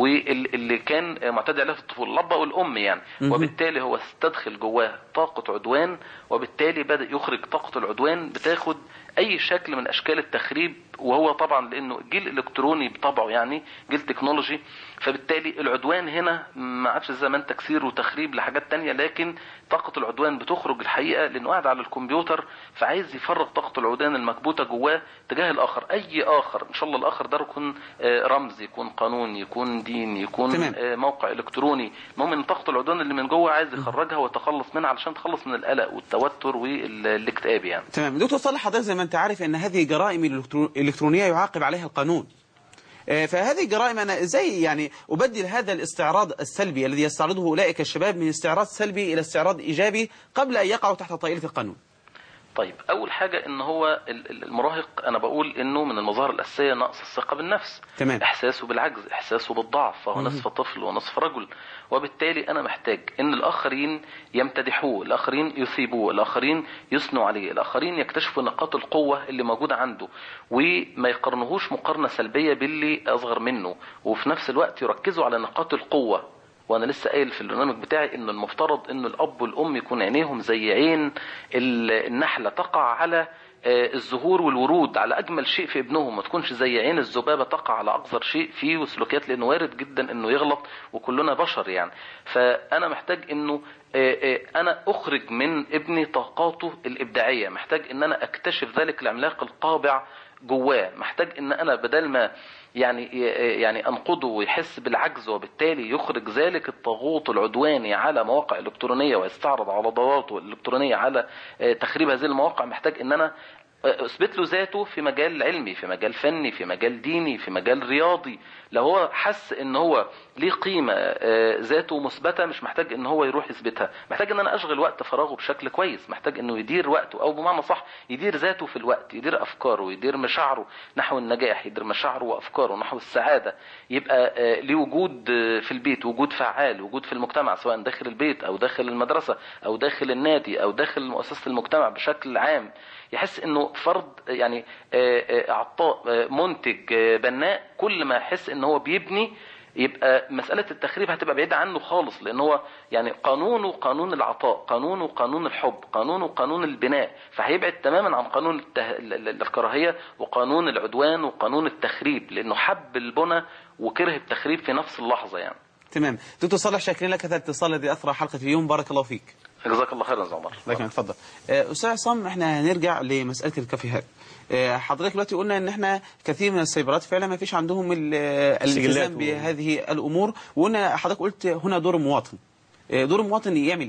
واللي كان معتدي عليه في الطفوله الاب والام يعني وبالتالي هو استدخل جواه طاقه عدوان وبالتالي بدا يخرج طاقه العدوان بتاخد اي شكل من اشكال التخريب وهو طبعا لانه جيل الكتروني بطبعه يعني جيل تكنولوجي فبالتالي العدوان هنا ما عادش زمان تكسير وتخريب لحاجات تانية لكن طاقة العدوان بتخرج الحقيقة لأنه قاعد على الكمبيوتر فعايز يفرغ طاقة العدوان المكبوتة جواه تجاه الآخر أي آخر إن شاء الله الآخر ده يكون آه، رمز يكون قانون يكون دين يكون
تمام.
آه، موقع إلكتروني المهم إن طاقة العدوان اللي من جوه عايز يخرجها ويتخلص منها علشان تخلص من القلق والتوتر والاكتئاب يعني
تمام دكتور صالح حضرتك زي ما انت عارف ان هذه جرائم الإلكترو- الالكترونيه يعاقب عليها القانون آه، فهذه الجرائم انا ازاي يعني ابدل هذا الاستعراض السلبي الذي يستعرضه اولئك الشباب من استعراض سلبي الى استعراض ايجابي قبل ان يقعوا تحت طائله القانون
طيب اول حاجه ان هو ال- ال- المراهق انا بقول انه من المظاهر الاساسيه نقص الثقه بالنفس
تمام.
احساسه بالعجز احساسه بالضعف فهو نصف طفل ونصف رجل وبالتالي انا محتاج ان الاخرين يمتدحوه الاخرين يثيبوه الاخرين يثنوا عليه الاخرين يكتشفوا نقاط القوه اللي موجوده عنده وما يقارنوهوش مقارنه سلبيه باللي اصغر منه وفي نفس الوقت يركزوا على نقاط القوه وانا لسه قايل في البرنامج بتاعي ان المفترض ان الاب والام يكون عينيهم زي عين ال- النحله تقع على آه، الزهور والورود على اجمل شيء في ابنهم ما تكونش زي عين الذبابه تقع على اقذر شيء فيه وسلوكيات لانه وارد جدا انه يغلط وكلنا بشر يعني فانا محتاج انه آه، آه، انا اخرج من ابني طاقاته الابداعيه محتاج ان انا اكتشف ذلك العملاق القابع جواه محتاج ان انا بدل ما يعني يعني انقضه ويحس بالعجز وبالتالي يخرج ذلك الطاغوت العدواني على مواقع الكترونيه ويستعرض على ضواته الالكترونيه على آه، تخريب هذه المواقع محتاج ان انا آه، اثبت له ذاته في مجال علمي في مجال فني في مجال ديني في مجال رياضي لو هو حس ان هو ليه قيمه آه، ذاته مثبته مش محتاج ان هو يروح يثبتها محتاج ان انا اشغل وقت فراغه بشكل كويس محتاج انه يدير وقته او بمعنى صح يدير ذاته في الوقت يدير افكاره يدير مشاعره نحو النجاح يدير مشاعره وافكاره نحو السعاده يبقى آه، ليه وجود آه، في البيت وجود فعال وجود في المجتمع سواء داخل البيت او داخل المدرسه او داخل النادي او داخل مؤسسه المجتمع بشكل عام يحس انه فرد يعني آه، آه، عطاء آه، منتج آه، بناء كل ما يحس ان هو بيبني يبقى مسألة التخريب هتبقى بعيدة عنه خالص لأن هو يعني قانونه قانون العطاء قانونه قانون الحب قانونه قانون البناء فهيبعد تماما عن قانون الته... ال- ال- الكراهية وقانون العدوان وقانون التخريب لأنه حب البنى وكره التخريب في نفس اللحظة يعني
تمام دكتور صالح شاكرين لك هذا الاتصال الذي اثرى حلقه اليوم بارك الله فيك
جزاك الله خيرا يا عمر
لكن اتفضل آه، استاذ عصام احنا هنرجع لمساله الكافيهات آه، حضرتك دلوقتي قلنا ان احنا كثير من السيبرات فعلا ما فيش عندهم ال- آه، الالتزام
و-
بهذه الامور وقلنا حضرتك قلت هنا دور المواطن آه، دور المواطن يعمل ايه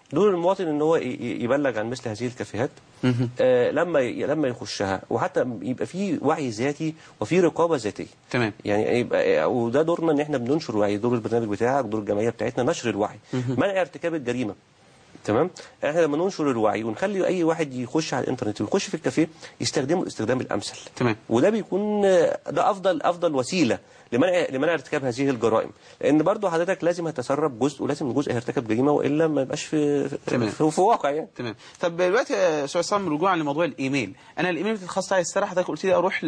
دور المواطن ان هو ي- ي- يبلغ عن مثل هذه الكافيهات آه لما ي- لما يخشها وحتى يبقى في وعي ذاتي وفي رقابه ذاتيه
تمام
يعني يبقى وده دورنا ان احنا بننشر وعي دور البرنامج بتاعك دور الجمعيه بتاعتنا نشر الوعي منع ارتكاب الجريمه تمام احنا لما ننشر الوعي ونخلي اي واحد يخش على الانترنت ويخش في الكافيه يستخدمه الاستخدام الامثل
تمام.
وده بيكون آه، ده افضل افضل وسيله لمنع لمنع ارتكاب هذه الجرائم لان برضو حضرتك لازم هتسرب جزء ولازم جزء هيرتكب جريمه والا ما يبقاش في
تمام.
في, في واقع يعني
تمام طب دلوقتي يا استاذ عصام رجوعا لموضوع الايميل انا الايميل الخاص بتاعي الصراحه حضرتك قلت لي اروح ل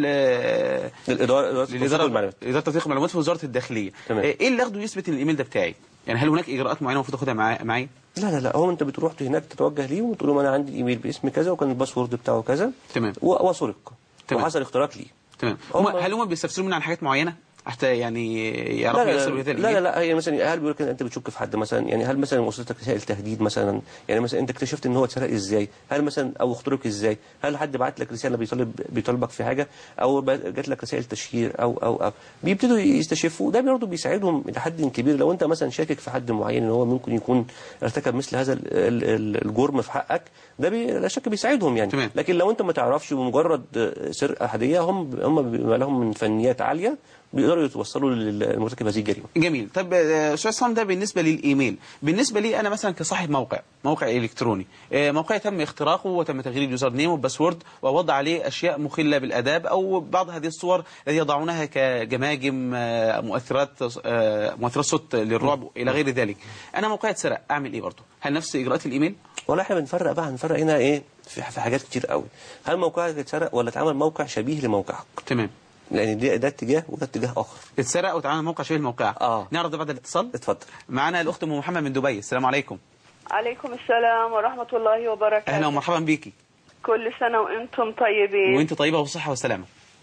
الاداره اداره التوثيق
للاداره
والمعلومات
اداره تدقيق المعلومات في وزاره الداخليه
تمام.
ايه اللي اخده يثبت ان الايميل ده بتاعي يعني هل هناك اجراءات معينه المفروض اخدها معايا معايا
لا لا لا هو انت بتروح هناك تتوجه ليه وتقول له انا عندي الايميل باسم كذا وكان الباسورد بتاعه كذا
تمام.
و- وسرق
تمام.
وحصل اختراق ليه
تمام
هم-
هم هل هم بيستفسروا مني عن حاجات معينه حتى يعني
لا
يعرفوا
لا
يصلوا
لا,
هذا
لا
الإيميل؟
لا لا هي مثلا هل بيقول لك انت بتشك في حد مثلا يعني هل مثلا وصلتك رسائل تهديد مثلا يعني مثلا انت اكتشفت ان هو اتسرق ازاي هل مثلا او اخترق ازاي هل حد بعت لك رساله بيطالب بيطالبك في حاجه او ب- جات لك رسائل تشهير او او او بيبتدوا يستشفوا ده برضه بيساعدهم لحد كبير لو انت مثلا شاكك في حد معين ان هو ممكن يكون ارتكب مثل هذا ال- ال- ال- الجرم في حقك ده بي لا شك بيساعدهم يعني
تمام.
لكن لو انت ما تعرفش بمجرد سرقه هديه هم هم بيبقى لهم من فنيات عاليه بيقدروا يتوصلوا للمرتكب هذه الجريمه
جميل طب آه، استاذ عصام ده بالنسبه للايميل بالنسبه لي انا مثلا كصاحب موقع موقع الكتروني آه، موقع تم اختراقه وتم تغيير اليوزر نيم والباسورد ووضع عليه اشياء مخله بالاداب او بعض هذه الصور التي يضعونها كجماجم آه، مؤثرات آه، مؤثرات صوت للرعب الى غير ذلك انا موقعي اتسرق اعمل ايه برضه هل نفس اجراءات الايميل
ولا احنا بنفرق بقى هنفرق هنا ايه في في حاجات كتير قوي هل موقعك اتسرق ولا اتعمل موقع شبيه لموقعك
تمام
لان ده, ده اتجاه وده اتجاه اخر
اتسرق وتعامل موقع شبيه الموقع
آه.
نعرض ده بعد الاتصال
اتفضل
معنا الاخت ام محمد من دبي السلام عليكم
عليكم السلام ورحمة الله وبركاته
اهلا ومرحبا بيكي
كل سنة وانتم طيبين
وانت طيبه وصحه وسلامه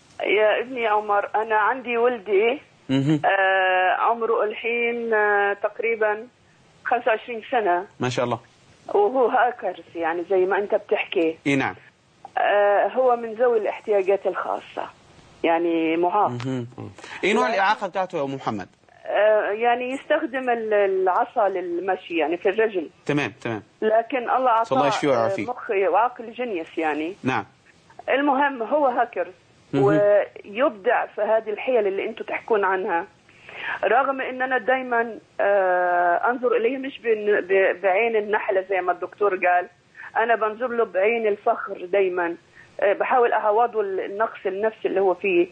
يا ابني عمر انا عندي ولدي
مهم.
آه عمره الحين آه تقريبا 25 سنة
ما شاء الله
وهو هاكرز يعني زي ما انت بتحكي
اي نعم
آه هو من ذوي الاحتياجات الخاصة يعني معاق
مهم. ايه نوع الاعاقه بتاعته يا ام محمد
آه يعني يستخدم ال- العصا للمشي يعني في الرجل
تمام تمام
لكن الله
الله
أعطاه
يشفيه ويعافيه.
آه، مخ وعقل جنيس يعني
نعم
المهم هو هاكر
مهم.
ويبدع في هذه الحيل اللي انتم تحكون عنها رغم ان انا دايما آه، انظر اليه مش بن- ب- بعين النحله زي ما الدكتور قال انا بنظر له بعين الفخر دايما آه، بحاول اعوضه النقص النفسي اللي هو فيه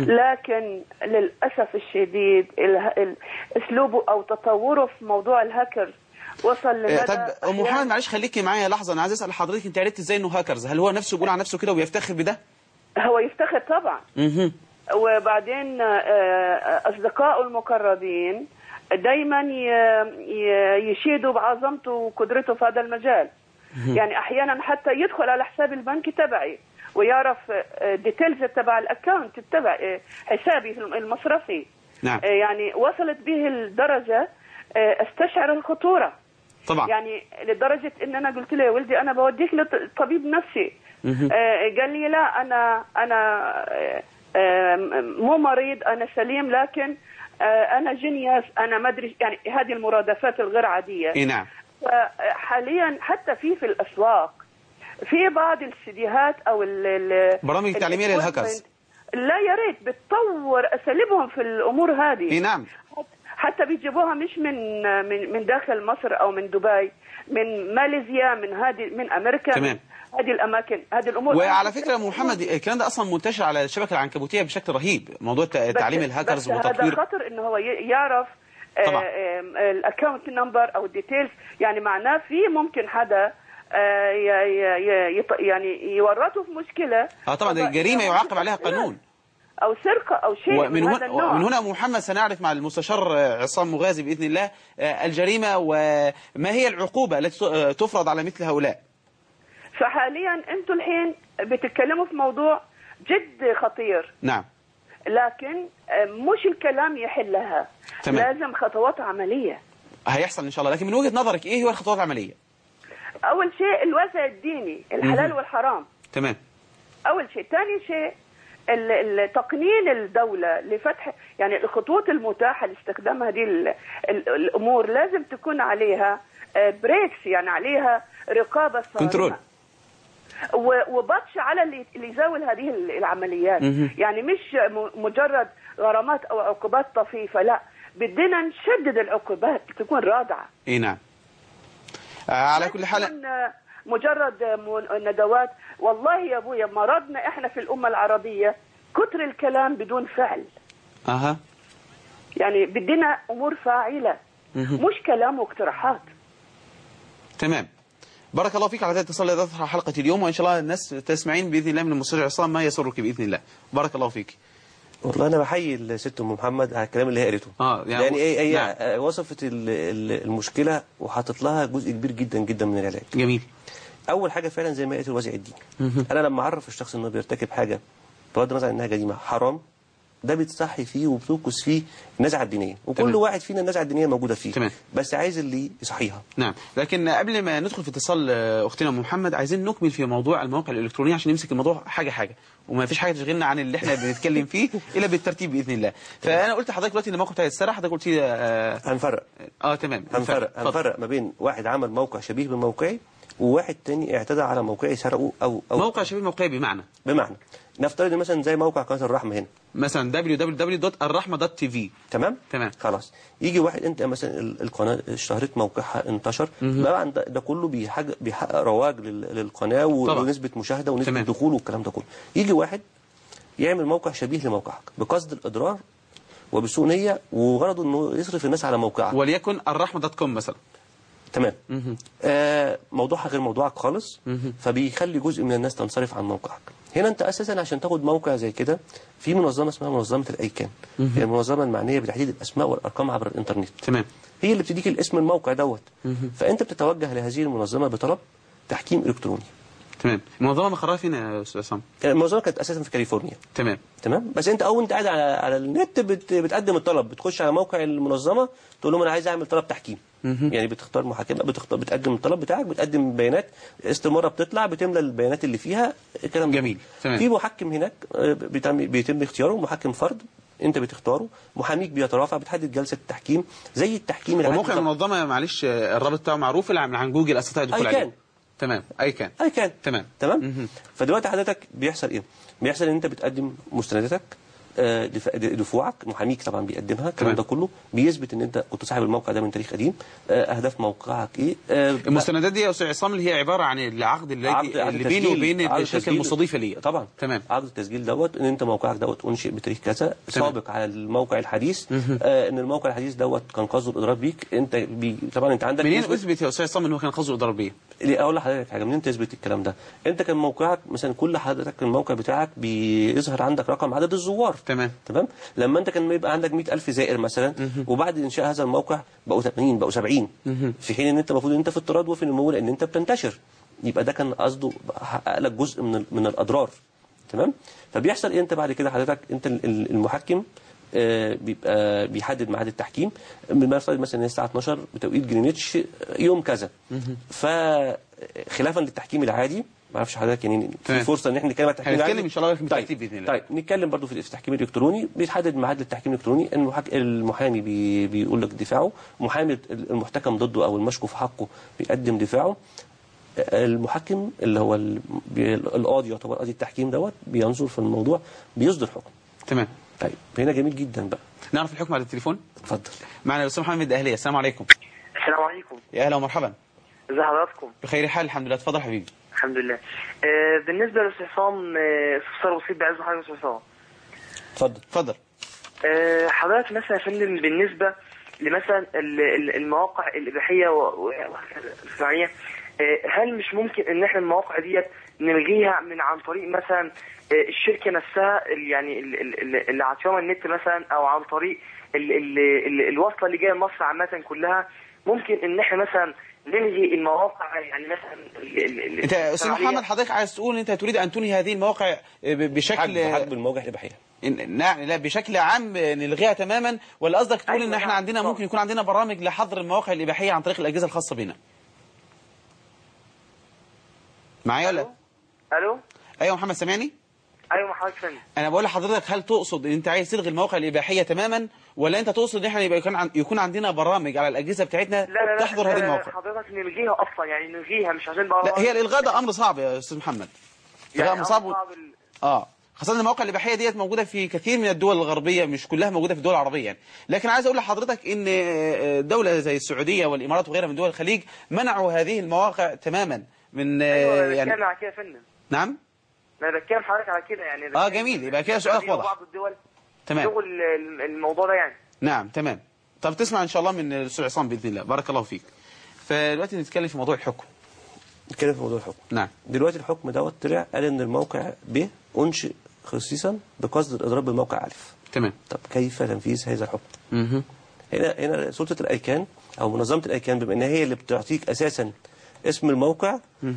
لكن للاسف الشديد اله- ال- اسلوبه او تطوره في موضوع الهاكرز وصل
آه،
لمدى
طب ام
أحياناً-
محمد معلش خليكي معايا لحظه انا عايز اسال حضرتك انت عرفت ازاي انه هاكرز هل هو نفسه بيقول عن نفسه كده وبيفتخر بده
هو يفتخر طبعا
مهم.
وبعدين آه، أصدقائه المقربين دايما ي- ي- يشيدوا بعظمته وقدرته في هذا المجال يعني أحيانا حتى يدخل على حساب البنكي تبعي ويعرف ديتيلز تبع الاكونت تبع آه، حسابي المصرفي
نعم
آه، يعني وصلت به الدرجة آه، استشعر الخطورة
طبعا
يعني لدرجة ان انا قلت له يا ولدي انا بوديك لطبيب نفسي
مهم.
آه، قال لي لا انا انا آه، آه، مو مريض انا سليم لكن آه، انا جينيوس انا ما ادري يعني هذه المرادفات الغير عاديه
اي نعم
حاليا حتى في في الاسواق في بعض السيديهات او ال- ال
برامج تعليمية
ال-
للهاكرز.
لا يا ريت بتطور اساليبهم في الامور هذه
اي نعم
حتى بيجيبوها مش من من من داخل مصر او من دبي من ماليزيا من هذه من امريكا
تمام.
هذه الاماكن هذه الامور
وعلى فكره يا أم محمد الكلام ده اصلا منتشر على الشبكه العنكبوتيه بشكل رهيب موضوع ت- تعليم
بس-
الهاكرز
بس هذا
وتطوير
خطر انه هو ي- يعرف
طبعا.
الاكونت نمبر او الديتيلز يعني معناه في ممكن حدا آه، ي- ي- ي- يط- يعني يورطه في مشكله
اه طبعا دي
طبعاً
جريمه
يعني
يعاقب عليها قانون
او سرقه او شيء
ومن
من
هنا
هذا النوع
ومن هنا أم محمد سنعرف مع المستشار آه، عصام مغازي باذن الله آه، الجريمه وما هي العقوبه التي ت- آه، تفرض على مثل هؤلاء
فحاليا انتم الحين بتتكلموا في موضوع جد خطير
نعم
لكن آه، مش الكلام يحلها
تمام.
لازم خطوات عمليه
هيحصل ان شاء الله لكن من وجهه نظرك ايه هو الخطوات العمليه
اول شيء الوازع الديني الحلال
مهم.
والحرام
تمام
اول شيء ثاني شيء ال- ال- تقنين الدولة لفتح يعني الخطوط المتاحة لاستخدام هذه ال- ال- الأمور لازم تكون عليها آه، بريكس يعني عليها رقابه صارمه
كنترول.
و- وبطش على اللي اللي يزاول هذه ال- العمليات
مهم.
يعني مش م- مجرد غرامات او عقوبات طفيفه لا بدنا نشدد العقوبات تكون رادعه
اي نعم آه، على كل حال
تكون آه، مجرد آه، م- ندوات والله يا ابويا مرضنا احنا في الامه العربيه كتر الكلام بدون فعل
اها
يعني بدنا امور فاعله
مهم.
مش كلام واقتراحات
تمام بارك الله فيك على هذا الاتصال الذي أثر حلقة اليوم وإن شاء الله الناس تسمعين بإذن الله من المستشار عصام ما يسرك بإذن الله بارك الله فيك
والله انا بحيي الست ام محمد على الكلام اللي هي قالته
آه، يعني
يعني هي هي
نعم.
آه، وصفت ال- ال- المشكله وحاطط لها جزء كبير جدا جدا من العلاج
جميل
اول حاجه فعلا زي ما قالت الوازع الديني انا لما اعرف الشخص انه بيرتكب حاجه بغض النظر عن انها جريمه حرام ده بتصحي فيه وبتوقظ فيه النزعه الدينيه وكل
تمام.
واحد فينا النزعه الدينيه موجوده فيه
تمام.
بس عايز اللي يصحيها
نعم لكن قبل ما ندخل في اتصال آه، أختنا أم محمد عايزين نكمل في موضوع المواقع الإلكترونية عشان نمسك الموضوع حاجة حاجة وما فيش حاجة تشغلنا عن اللي احنا بنتكلم فيه إلا بالترتيب بإذن الله فأنا قلت لحضرتك دلوقتي إن الموقع بتاع السرعة حضرتك قلت لي آه,
هنفرق
آه تمام
هنفرق
اتفضل.
هنفرق ما بين واحد عمل موقع شبيه بموقعي وواحد تاني اعتدى على موقعي سرقه او او
موقع شبيه موقعي بمعنى
بمعنى نفترض مثلا زي موقع قناه الرحمه هنا
مثلا www.الرحمة.tv
تمام
تمام.
خلاص يجي واحد انت مثلا ال- القناه اشتهرت موقعها انتشر بقى عند ده كله بيحقق, بيحقق رواج لل- للقناه و-
طبعا.
ونسبه مشاهده ونسبه
تمام.
دخول والكلام ده كله يجي واحد يعمل موقع شبيه لموقعك بقصد الاضرار وبسوء نيه وغرضه انه يصرف الناس على موقعك
وليكن الرحمة.com مثلا
تمام آه موضوعها غير موضوعك خالص فبيخلي جزء من الناس تنصرف عن موقعك هنا انت اساسا عشان تاخد موقع زي كده في منظمه اسمها منظمه الايكان هي المنظمه المعنيه بتحديد الاسماء والارقام عبر الانترنت
تمام
هي اللي بتديك الاسم الموقع دوت فانت بتتوجه لهذه المنظمه بطلب تحكيم الكتروني
تمام المنظمة مقرها فين يا أستاذ عصام
المنظمه كانت اساسا في كاليفورنيا
تمام
تمام بس انت اول انت قاعد على, على النت بت بتقدم الطلب بتخش على موقع المنظمه تقول لهم انا عايز اعمل طلب تحكيم يعني بتختار محاكمه بتختار بتقدم الطلب بتاعك بتقدم بيانات استماره بتطلع بتملى البيانات اللي فيها الكلام ده.
جميل. تمام.
في محكم هناك آه، بيتم بيتم اختياره محكم فرد انت بتختاره محاميك بيترافع بتحدد جلسه التحكيم زي التحكيم العادي
وموقع
بالظبط.
المنظمة معلش آه، الرابط بتاعه معروف ولا عن عن جوجل استطيع الدخول
أي
عليه
كان.
تمام اي كان
اي كان
تمام.
تمام فدلوقتي حضرتك بيحصل ايه بيحصل ان انت بتقدم مستنداتك آه، دفاع- دفوعك محاميك طبعا بيقدمها الكلام
تمام.
ده كله بيثبت ان انت كنت صاحب الموقع ده من تاريخ قديم آه، اهداف موقعك ايه آه،
المستندات دي يا استاذ عصام اللي هي عباره عن العقد اللي,
عقد- عقد
اللي بينه
تسجيل-
وبين
عقد
الشركه
تسجيل.
المستضيفه ليه
طبعا
تمام
عقد التسجيل دوت ان انت موقعك دوت انشئ بتاريخ كذا سابق على الموقع الحديث آه ان الموقع الحديث دوت كان قصده الاضرار بيك انت بي طبعا انت عندك
منين
نسبة-
اثبت يا استاذ عصام ان هو كان قصده اضرار بيه
ليه اقول لحضرتك حاجه منين تثبت الكلام ده انت كان موقعك مثلا كل حضرتك الموقع بتاعك بيظهر عندك رقم عدد الزوار
تمام.
تمام لما انت كان يبقى عندك 100000 زائر مثلا وبعد انشاء هذا الموقع بقوا 80 بقوا 70 في حين ان انت المفروض ان انت في اضطراد وفي نمو لان انت بتنتشر يبقى ده كان قصده حقق لك جزء من ال- من الاضرار تمام فبيحصل ايه انت بعد كده حضرتك انت ال- ال- المحكم آه، بيبقى بيحدد ميعاد التحكيم بنفترض مثلا ان الساعه 12 بتوقيت جرينتش يوم كذا فخلافا للتحكيم العادي ما اعرفش حضرتك يعني في
تمام.
فرصه ان احنا نتكلم عن التحكيم
هنتكلم
العادي
إن شاء الله في
طيب
الترتيب بإذن الله.
طيب نتكلم برضو في التحكيم الالكتروني بيتحدد ميعاد للتحكيم الالكتروني المحك... المحامي بي... بيقول لك دفاعه محامي المحتكم ضده او المشكو في حقه بيقدم دفاعه المحكم اللي هو ال... بي... القاضي يعتبر قاضي التحكيم دوت بينظر في الموضوع بيصدر حكم
تمام
طيب هنا جميل جدا بقى
نعرف الحكم على التليفون
اتفضل
معنا الاستاذ محمد من الدقهليه السلام عليكم
السلام عليكم
يا اهلا ومرحبا
ازي حضراتكم
بخير حال الحمد لله اتفضل حبيبي
الحمد لله آه بالنسبه للاستاذ عصام آه، استفسار بسيط بعز حضرتك يا استاذ عصام
اتفضل
اتفضل
آه حضرتك مثلا يا فندم بالنسبه لمثلا ال- ال- المواقع الاباحيه و- و- والصناعيه آه هل مش ممكن ان احنا المواقع ديت نلغيها من عن طريق مثلا آه الشركه نفسها ال- يعني ال- ال- ال- اللي عطيانا النت مثلا او عن طريق ال ال ال الوصله اللي جايه مصر عامه كلها ممكن ان احنا مثلا نلغي المواقع يعني مثلا ال- ال- ال-
انت يا استاذ
الصناعية.
محمد حضرتك عايز تقول انت تريد ان تنهي هذه المواقع ب- بشكل
حجب حجب المواقع الاباحيه
إن- نعم لا بشكل عام نلغيها تماما ولا قصدك تقول
أيوة
ان احنا
نعم،
عندنا
طبعا.
ممكن يكون عندنا برامج لحظر المواقع الاباحيه عن طريق الاجهزه الخاصه بنا معايا ولا
الو
ايوه محمد سامعني
ايوه مع حضرتك فندم
انا بقول لحضرتك هل تقصد ان انت عايز تلغي المواقع الاباحيه تماما ولا انت تقصد ان احنا يبقى يكون, عن... يكون عندنا برامج على الاجهزه بتاعتنا
لا لا لا
تحضر
لا
هذه
لا
المواقع
حضرتك نلغيها اصلا يعني نلغيها مش عشان بقى
لا هي الالغاء ده امر صعب يا استاذ محمد
يعني
الغاء صعب و...
صعب ال-
اه خاصة المواقع الإباحية ديت موجودة في كثير من الدول الغربية مش كلها موجودة في الدول العربية يعني. لكن عايز أقول لحضرتك إن دولة زي السعودية والإمارات وغيرها من دول الخليج منعوا هذه المواقع تماما من
ايوه
آه،
انا
يعني
بتكلم على كده يا فندم
نعم
انا بتكلم حضرتك على كده يعني
اه
بتكلم-
جميل يبقى كده سؤالك
السعودية
واضح
وبعض الدول
تمام
لغوا ال- ال- الموضوع ده يعني
نعم تمام طب تسمع إن شاء الله من الأستاذ عصام بإذن الله بارك الله فيك فدلوقتي نتكلم في موضوع الحكم
نتكلم في موضوع الحكم
نعم
دلوقتي الحكم دوت طلع قال ان الموقع ب انشئ خصيصا بقصد الاضراب بالموقع الف
تمام
طب كيف تنفيذ هذا الحكم
مهم.
هنا هنا سلطه الايكان او منظمه الايكان بما ان هي اللي بتعطيك اساسا اسم الموقع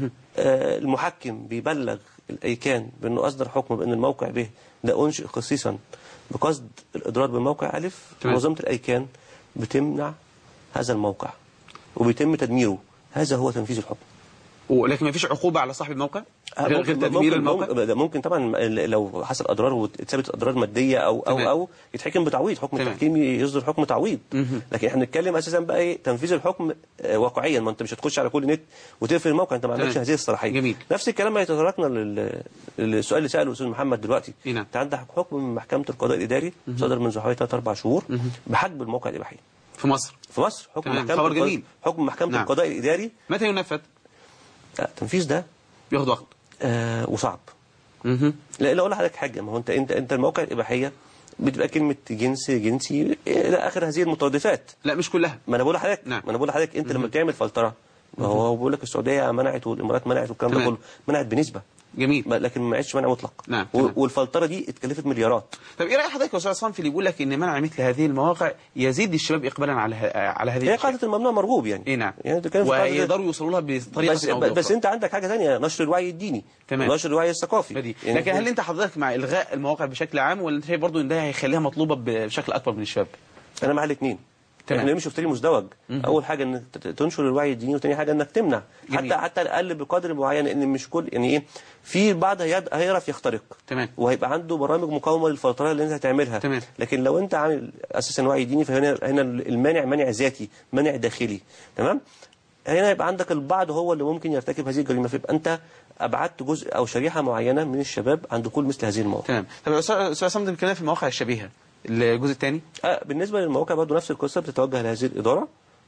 آه المحكم بيبلغ الايكان بانه اصدر حكم بان الموقع به ده انشئ خصيصا بقصد الاضرار بالموقع الف
تمام.
منظمه الايكان بتمنع هذا الموقع وبيتم تدميره هذا هو تنفيذ الحكم
ولكن ما فيش عقوبة على صاحب الموقع
آه،
غير غير تدمير
ممكن
الموقع
ممكن, ممكن طبعا لو حصل اضرار واتثبت اضرار ماديه او او
تمام.
او يتحكم بتعويض حكم
تمام.
التحكيم يصدر حكم تعويض
مهم.
لكن احنا بنتكلم اساسا بقى ايه تنفيذ الحكم آه، واقعيا ما انت مش هتخش على كل نت وتقفل الموقع انت ما عندكش
تمام.
هذه الصلاحيه
جميل.
نفس الكلام ما يتطرقنا لل- للسؤال اللي ساله الاستاذ محمد دلوقتي
إيه نعم.
انت عندك حكم من محكمه القضاء الاداري صدر منذ حوالي 3 4 شهور بحجب الموقع الاباحي
في مصر
في مصر حكم
تمام.
محكمه
خبر
القضاء-
جميل.
حكم محكمه
نعم.
القضاء الاداري
متى ينفذ
آه، تنفيذ ده
بياخد وقت
آه وصعب
مهم.
لا لا اقول لحضرتك حاجه ما هو انت انت انت المواقع الاباحيه بتبقى كلمه جنس جنسي الى اخر هذه المترادفات
لا مش كلها
ما انا بقول لحضرتك
نعم.
ما انا بقول لحضرتك انت لما بتعمل فلتره ما هو بقول لك السعوديه منعت والامارات منعت والكلام ده
تمام.
كله منعت بنسبه
جميل
ما- لكن ما عادش منع مطلق
نعم،
و-
تمام.
والفلتره دي اتكلفت مليارات
طب ايه راي حضرتك يا استاذ عصام في اللي يقول لك ان منع مثل هذه المواقع يزيد الشباب اقبالا على ه- على هذه
هي
الاشياء
قاعده الممنوع مرغوب يعني
ايه نعم
يعني انت بتتكلم في قاعدة-
ويقدروا يوصلوا لها بطريقه
بس
أو
بس
بأخرى.
انت عندك حاجه ثانيه نشر الوعي الديني
تمام.
نشر الوعي الثقافي
بدي.
يعني
لكن هل انت حضرتك مع الغاء المواقع بشكل عام ولا انت شايف برضه ان ده هيخليها مطلوبه بشكل اكبر من الشباب
انا مع الاثنين
تمام.
احنا نمشي في طريق مزدوج اول حاجه انك ت- تنشر الوعي الديني وثاني حاجه انك تمنع
جميل.
حتى حتى الاقل بقدر معين ان مش كل يعني ايه في بعض هيد- هيعرف يخترق
تمام.
وهيبقى عنده برامج مقاومه للفترات اللي انت هتعملها
تمام.
لكن لو انت عامل اساسا وعي ديني فهنا هنا المانع مانع ذاتي مانع داخلي تمام هنا يبقى عندك البعض هو اللي ممكن يرتكب هذه الجريمه فيبقى انت ابعدت جزء او شريحه معينه من الشباب عن دخول مثل هذه المواقع
تمام طب يا استاذ أستاذ عصام ده بنتكلم في المواقع الشبيهه الجزء الثاني
آه، بالنسبه للمواقع برضه نفس القصه بتتوجه لهذه الاداره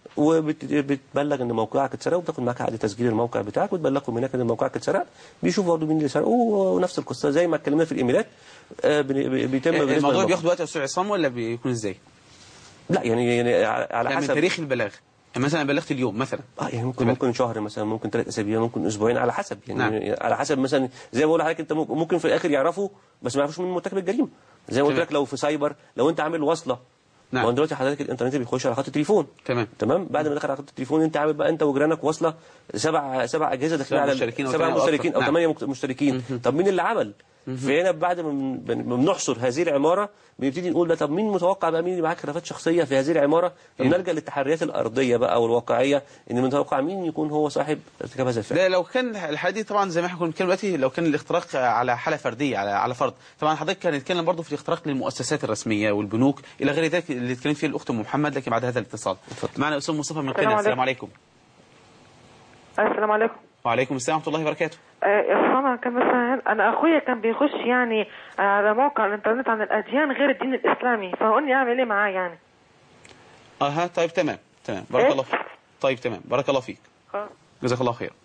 وبتبلغ ان موقعك اتسرق وبتاخد معاك عقد تسجيل الموقع بتاعك وتبلغهم هناك ان موقعك اتسرق بيشوفوا برضه مين اللي سرقه ونفس القصه زي ما اتكلمنا في الايميلات آه، بن- بيتم بالنسبه
الموضوع
للموقع.
بياخد وقت يا استاذ عصام ولا بيكون ازاي
لا يعني يعني على على
لا من
حسب
تاريخ البلاغ يعني مثلا بلغت اليوم مثلا
اه يعني ممكن
تمام.
ممكن شهر مثلا ممكن ثلاث اسابيع ممكن اسبوعين على حسب يعني
نعم.
على حسب مثلا زي ما بقول لحضرتك انت ممكن ممكن في الاخر يعرفوا بس ما يعرفوش مين مرتكب الجريمه زي ما قلت
تمام.
لك لو في سايبر لو انت عامل وصله
نعم.
ما هو دلوقتي حضرتك الانترنت بيخش على خط التليفون
تمام.
تمام بعد ما دخل على خط التليفون انت عامل بقى انت وجيرانك واصله سبع سبع اجهزه داخلين
سبع
على
مشتركين أو
سبع
ثمانية أو
مشتركين او
أكثر.
ثمانيه مكت- مشتركين طب مين اللي عمل فهنا بعد ما بن- بن- بنحصر هذه العماره بنبتدي نقول ده طب مين متوقع بقى مين اللي معاه خلافات شخصيه في هذه العماره فبنلجا للتحريات الارضيه بقى والواقعيه ان متوقع مين يكون هو صاحب ارتكاب هذا الفعل
ده لو كان الحاله دي طبعا زي ما احنا كنا بنتكلم دلوقتي لو كان الاختراق على حاله فرديه على على فرد طبعا حضرتك كان نتكلم برضه في الاختراق للمؤسسات الرسميه والبنوك الى غير ذلك اللي اتكلمت فيه الاخت ام محمد لكن بعد هذا الاتصال معنا استاذ مصطفى من
السلام
قنا السلام عليكم
السلام عليكم
وعليكم السلام ورحمه الله وبركاته
آه، يا سلام كان مثلا انا اخويا كان بيخش يعني على موقع الانترنت عن الاديان غير الدين الاسلامي فقول لي اعمل ايه معاه يعني
اها طيب تمام تمام بارك
إيه؟
الله فيك طيب تمام بارك الله فيك
خلاص.
جزاك الله خير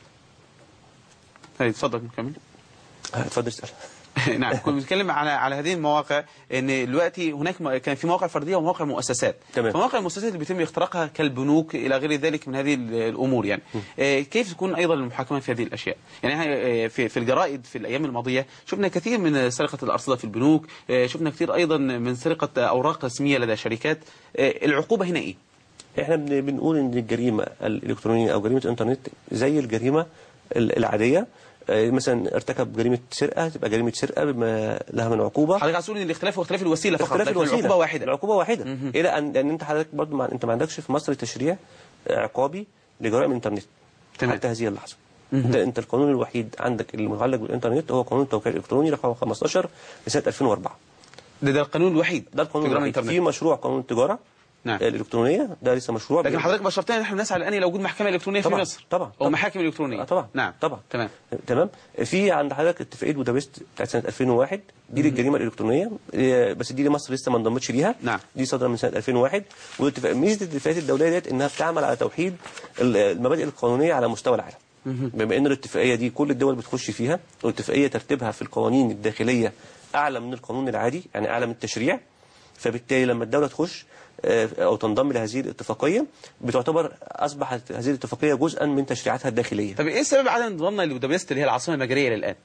هاي اتفضل نكمل
آه، اتفضل اسال
نعم كنا بنتكلم على على هذه المواقع ان دلوقتي هناك م- كان في مواقع فرديه ومواقع مؤسسات
تمام.
فمواقع المؤسسات اللي بيتم اختراقها كالبنوك الى غير ذلك من هذه ال- الامور يعني آه، كيف تكون ايضا المحاكمه في هذه الاشياء يعني إحنا، آه، في في الجرائد في الايام الماضيه شفنا كثير من سرقه الارصده في البنوك آه، شفنا كثير ايضا من سرقه اوراق رسميه لدى شركات آه، العقوبه هنا ايه
احنا بن- بنقول ان الجريمه الالكترونيه او جريمه الانترنت زي الجريمه ال- العاديه آه، مثلا ارتكب جريمه سرقه تبقى جريمه سرقه بما لها من عقوبه
حضرتك عايز تقول ان الاختلاف هو اختلاف الوسيله فقط
اختلاف
لكن
الوسيله
العقوبه واحده
العقوبه واحده الى ان لان انت حضرتك برضه مع... انت ما عندكش في مصر تشريع عقابي لجرائم الانترنت
تمام.
حتى هذه اللحظه انت انت القانون الوحيد عندك المتعلق بالانترنت هو قانون التوقيع الالكتروني رقم 15 لسنه 2004
ده ده القانون الوحيد
ده القانون
تجارة
الوحيد
الإنترنت.
في مشروع قانون التجاره
نعم.
الالكترونيه ده لسه مشروع
لكن حضرتك بشرتنا ان احنا بنسعى الان الى وجود محكمه الكترونيه في
طبعا
مصر
طبعا
او
طبعا.
محاكم الكترونيه
آه طبعا
نعم
طبعا
تمام
تمام في عند حضرتك اتفاقيه بودابست بتاعت سنه 2001 دي للجريمه الالكترونيه إيه، بس دي مصر لسه ما انضمتش ليها
نعم.
دي صادره من سنه 2001 والاتفاق- ميزه الاتفاقيات الدوليه ديت انها بتعمل على توحيد ال- المبادئ القانونيه على مستوى العالم بما ان الاتفاقيه دي كل الدول بتخش فيها والاتفاقيه ترتيبها في القوانين الداخليه اعلى من القانون العادي يعني اعلى من التشريع فبالتالي لما الدوله تخش آه، او تنضم لهذه الاتفاقيه بتعتبر اصبحت هذه الاتفاقيه جزءا من تشريعاتها الداخليه
طب ايه سبب عدم انضمامنا لبودابست اللي هي العاصمه المجريه للان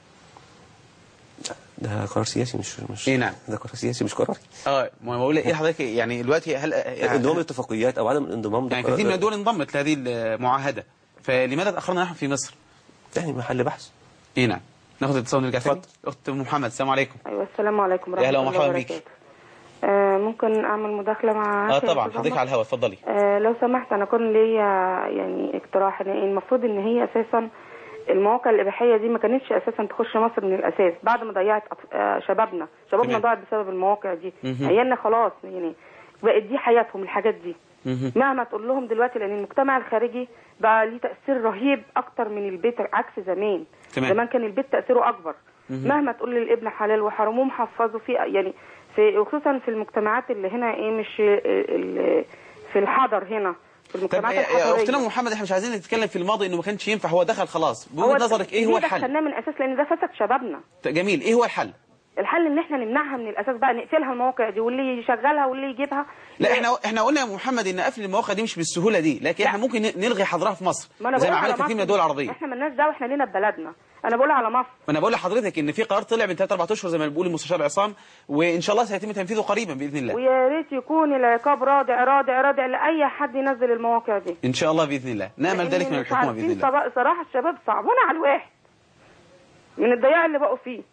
ده قرار سياسي مش مش
إيه نعم.
ده قرار سياسي مش قراري
اه ما بقول ايه حضرتك يعني دلوقتي هل يعني
انضمام الاتفاقيات او عدم الانضمام ده
يعني كثير من
قرار-
الدول انضمت لهذه المعاهده فلماذا تاخرنا نحن في مصر؟
تاني محل بحث
ايه نعم ناخد اتصال ونرجع تاني
اتفضل.
اخت ام محمد السلام عليكم
ايوه السلام عليكم ورحمه
يا هلا
الله
ومرحبا بيك.
وبركاته آه ممكن اعمل مداخله مع
اه
عاشر
طبعا
أستاذ
حضرتك
عمر؟
على الهواء اتفضلي
آه لو سمحت انا كان ليا يعني اقتراح ان المفروض ان هي اساسا المواقع الاباحيه دي ما كانتش اساسا تخش مصر من الاساس بعد ما ضيعت أط- آه شبابنا شبابنا
تمام.
ضاعت بسبب المواقع دي
مهم.
عيالنا خلاص يعني بقت دي حياتهم الحاجات دي
مهم.
مهما تقول لهم دلوقتي لان المجتمع الخارجي بقى ليه تاثير رهيب اكتر من البيت عكس زمان
تمام.
زمان كان البيت تاثيره اكبر مهما تقول للابن حلال وحرام ومحفظه في يعني في وخصوصا في المجتمعات اللي هنا ايه مش ال- في الحضر هنا في
طب
المجتمعات
يا- يا اختنا
الحضريه
محمد احنا مش عايزين نتكلم في الماضي انه ما كانش ينفع هو دخل خلاص
هو
بوجهه نظرك ايه هو
ليه
الحل؟
دخلناه من الاساس لان ده فسد شبابنا
جميل ايه هو الحل؟
الحل ان احنا نمنعها من الاساس بقى نقفلها المواقع دي واللي يشغلها واللي يجيبها
لا احنا احنا قلنا يا محمد ان قفل المواقع دي مش بالسهوله دي لكن احنا ممكن نلغي حظرها في مصر
ما انا
زي ما
بقول على
عملت كثير من
مصر.
الدول العربيه
احنا مالناش دعوه احنا لينا ببلدنا انا بقول على مصر
ما انا بقول لحضرتك ان في قرار طلع من 3 4 اشهر زي ما بيقول المستشار عصام وان شاء الله سيتم تنفيذه قريبا باذن الله
ويا ريت يكون العقاب رادع رادع رادع لاي حد ينزل المواقع دي
ان شاء الله باذن الله نامل ذلك من
لأن مش
الحكومه
عارفين
باذن الله
صرا- صراحه الشباب صعبون على الواحد من الضياع اللي بقوا فيه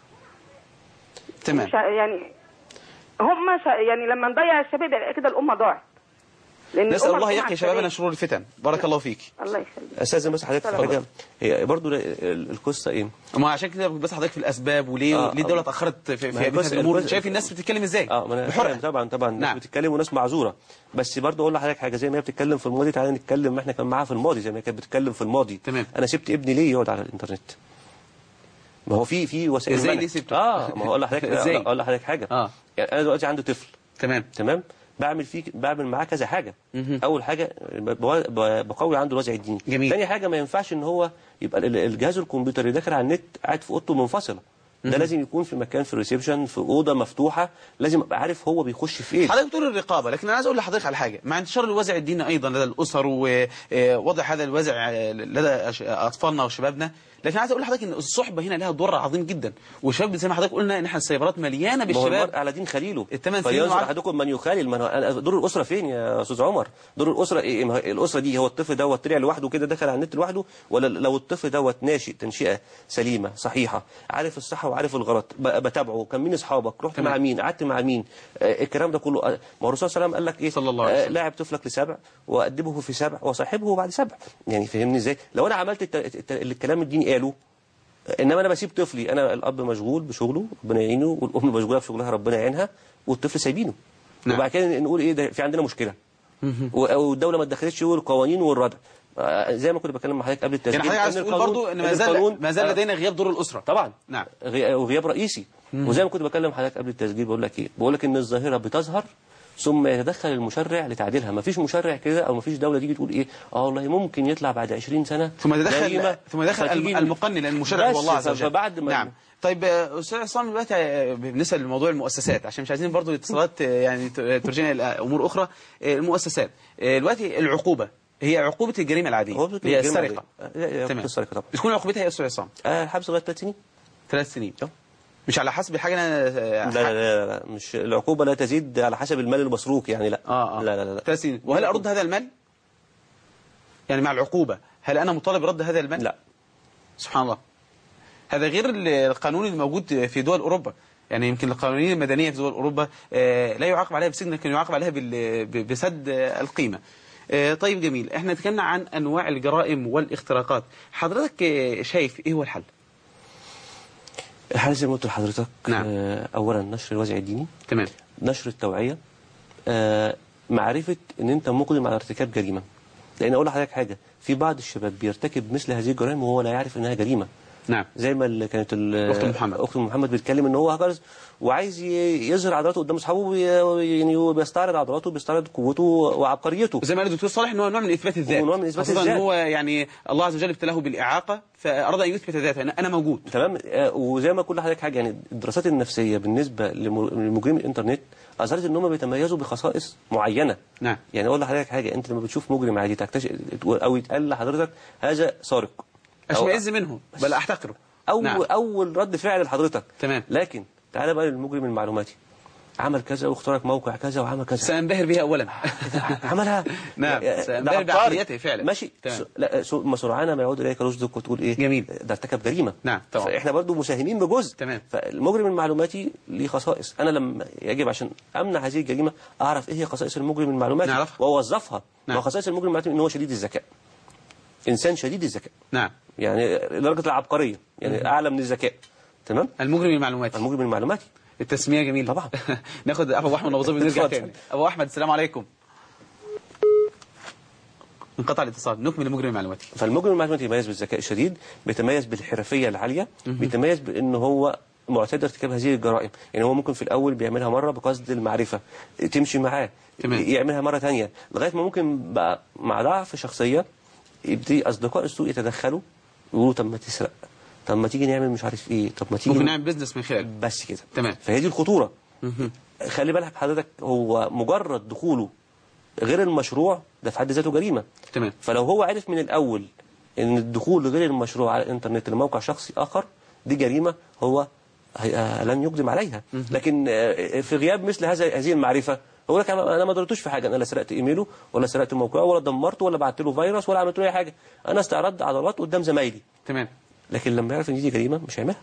تمام
مش ع- يعني هم شا يعني لما نضيع الشباب يبقى كده الامه ضاعت لان
نسال
الأمة
الله
بتكون على
يقي شبابنا
الشباب.
شرور الفتن بارك الله فيك
الله يخليك
استاذن بس حضرتك في
اتفضل.
حاجه هي برضو ال- القصه ايه؟
ما عشان كده بس حضرتك في الاسباب وليه
آه،
ليه الدوله
آه.
اتاخرت في,
ما هي
في
بص-
هذه الامور
الجزء-
شايف الناس بتتكلم ازاي
اه ما انا
بحرقة.
فاهم طبعا طبعا ناس
نعم.
بتتكلم وناس معذوره بس برضه اقول لحضرتك حاجه زي ما هي بتتكلم في الماضي تعالى نتكلم ما احنا كان معاها في الماضي زي ما هي كانت بتتكلم في الماضي
تمام.
انا سبت ابني ليه يقعد على الانترنت ما هو في في وسائل
إزاي
منع.
ليه سبته؟
اه ما هو اقول لحضرتك
إزاي؟
اقول لحضرتك حاجه
آه.
يعني انا دلوقتي عندي طفل
تمام
تمام بعمل فيه بعمل معاه كذا حاجه
مهم.
اول حاجه ب- ب- بقوي عنده الوازع الديني
جميل.
تاني حاجه ما ينفعش ان هو يبقى ال- الجهاز الكمبيوتر اللي داخل على النت قاعد في اوضته منفصله ده لازم يكون في مكان في الريسبشن في اوضه مفتوحه لازم ابقى عارف هو بيخش في ايه
حضرتك بتقول الرقابه لكن انا عايز اقول لحضرتك على حاجه مع انتشار الوازع الديني ايضا لدى الاسر ووضع هذا الوازع آه، لدى أش- اطفالنا وشبابنا لكن عايز اقول لحضرتك ان الصحبه هنا لها دور عظيم جدا والشباب زي ما حضرتك قلنا ان احنا السيبرات مليانه
ما هو المرء
بالشباب
على دين خليله
الثمان سنين
فينظر
وعد-
احدكم من يخالل من هو- أنا- دور الاسره فين يا استاذ عمر دور الاسره ايه ما هي الاسره دي هو الطفل دوت طلع لوحده كده دخل على النت لوحده ولا لو الطفل دوت ناشئ تنشئه سليمه صحيحه عارف الصح وعارف الغلط ب- بتابعه كان مين اصحابك رحت
تمام.
مع مين قعدت مع مين آه الكلام ده كله آه، ما هو الرسول صلى الله عليه وسلم قال لك ايه
صلى الله عليه
آه،
وسلم.
لاعب طفلك لسبع وادبه في سبع وصاحبه بعد سبع يعني فهمني ازاي لو انا عملت الت- الت- اللي الكلام الديني قاله انما انا بسيب طفلي انا الاب مشغول بشغله ربنا يعينه والام مشغوله بشغلها ربنا يعينها والطفل سايبينه
نعم.
وبعد كده نقول ايه ده في عندنا مشكله و- والدوله ما اتدخلتش والقوانين والردع آه، زي ما كنت بتكلم مع حضرتك قبل التسجيل
يعني حضرتك عايز
إن
تقول
القانون-
برضو ان
إن
ما زال
القانون-
ما زال
آه،
لدينا غياب دور الاسره
طبعا
نعم.
غي- وغياب رئيسي وزي ما كنت بكلم حضرتك قبل التسجيل بقول لك ايه بقول لك ان الظاهره بتظهر ثم يتدخل المشرع لتعديلها ما فيش مشرع كده او ما فيش دوله تيجي تقول ايه اه والله ممكن يطلع بعد 20 سنه
ثم يتدخل
جريمة
ثم يدخل
فتيجي-
المقنن لان المشرع
بس
هو الله عز وجل
فبعد ما
نعم طيب آه، استاذ عصام دلوقتي آه، بالنسبه لموضوع المؤسسات عشان مش عايزين برضو الاتصالات آه، يعني ت- ترجعنا الى امور اخرى آه، المؤسسات آه، دلوقتي العقوبه هي عقوبه الجريمه العاديه
هو
هي
الجريمة
السرقه
العادية. لا، لا،
تمام.
عقوبة السرقة طبعا.
بتكون عقوبتها ايه يا استاذ عصام
آه الحبس لغايه ثلاث سنين
ثلاث سنين
آه.
مش على حسب الحاجه انا
لا لا لا, لا مش العقوبه لا تزيد على حسب المال المسروق يعني لا
اه اه
لا لا لا
ثلاث سنين وهل ارد هذا المال يعني مع العقوبه هل انا مطالب برد هذا المال
لا
سبحان الله هذا غير القانون الموجود في دول أوروبا يعني يمكن القوانين المدنية في دول أوروبا آه، لا يعاقب عليها بسجن لكن يعاقب عليها بال- ب- بسد آه، القيمة آه، طيب جميل احنا تكلمنا عن انواع الجرائم والاختراقات حضرتك آه، شايف ايه هو الحل
الحل زي ما قلت لحضرتك
نعم.
آه، اولا نشر الوازع الديني
تمام
نشر التوعيه آه، معرفه ان انت مقدم على ارتكاب جريمه لان اقول لحضرتك حاجه في بعض الشباب بيرتكب مثل هذه الجرائم وهو لا يعرف انها جريمه
نعم
زي ما اللي كانت ال-
أخت محمد.
اخت محمد بتتكلم ان هو هاكرز وعايز ي- يظهر عضلاته قدام اصحابه وي- يعني هو بيستعرض عضلاته بيستعرض قوته وعبقريته
زي ما قال الدكتور صالح ان هو نوع من اثبات الذات
هو نوع من إثبات
خاصة ان
الذات.
هو يعني الله عز وجل ابتلاه بالاعاقه فاراد ان يثبت ذاته أنا- انا موجود
تمام آه، وزي ما كل حضرتك حاجه يعني الدراسات النفسيه بالنسبه لم- لمجرمي الانترنت اظهرت ان هم بيتميزوا بخصائص معينه
نعم
يعني اقول لحضرتك حاجه انت لما بتشوف مجرم عادي تكتشف او يتقال لحضرتك هذا سارق أو-
اشمئز منه بل احتقره
أول
نعم.
نعم. أول رد فعل لحضرتك
تمام
لكن تعالى بقى للمجرم المعلوماتي عمل كذا واخترق موقع كذا وعمل كذا
سانبهر بها اولا
عملها
نعم
ده
سانبهر
عبقري.
بعقليته فعلا
ماشي
تمام.
س- لا س- ما سرعان ما يعود اليك رشدك وتقول ايه
جميل.
ده ارتكب جريمه
نعم طبعا
فاحنا برضو مساهمين بجزء
تمام.
فالمجرم المعلوماتي ليه خصائص انا لما يجب عشان امنع هذه الجريمه اعرف ايه هي خصائص المجرم المعلوماتي
نعرفها.
واوظفها
نعم.
وخصائص المجرم المعلوماتي ان هو شديد الذكاء انسان شديد الذكاء
نعم
يعني درجه العبقريه يعني اعلى من الذكاء تمام
المجرم المعلوماتي
المجرم المعلوماتي
التسميه جميله
طبعا.
ناخد ابو احمد ابو ظبي ونرجع
اتفضل.
تاني ابو احمد السلام عليكم انقطع الاتصال نكمل المجرم المعلوماتي
فالمجرم المعلوماتي يتميز بالذكاء الشديد بيتميز بالحرفيه العاليه بيتميز بان هو معتاد ارتكاب هذه الجرائم يعني هو ممكن في الاول بيعملها مره بقصد المعرفه تمشي معاه
تمام.
يعملها مره ثانيه لغايه ما ممكن بقى مع ضعف شخصيه يبتدي اصدقاء السوء يتدخلوا يقولوا طب ما تسرق طب ما تيجي نعمل مش عارف ايه طب ما تيجي
ممكن نعمل بزنس من خلاله
بس كده
تمام.
فهي دي الخطوره
مهم.
خلي بالك حضرتك هو مجرد دخوله غير المشروع ده في حد ذاته جريمه
تمام
فلو هو عرف من الأول أن الدخول غير المشروع على الإنترنت لموقع شخصي آخر دي جريمة هو هي- آه، لن يقدم عليها لكن آه، في غياب مثل هذا هذه المعرفة هو لك انا ما ضرتوش في حاجه انا لا سرقت ايميله ولا سرقت موقعه ولا دمرته ولا بعت له فيروس ولا عملت له اي حاجه انا استعرضت عضلات قدام زمايلي
تمام
لكن لما يعرف ان دي جريمه مش هيعملها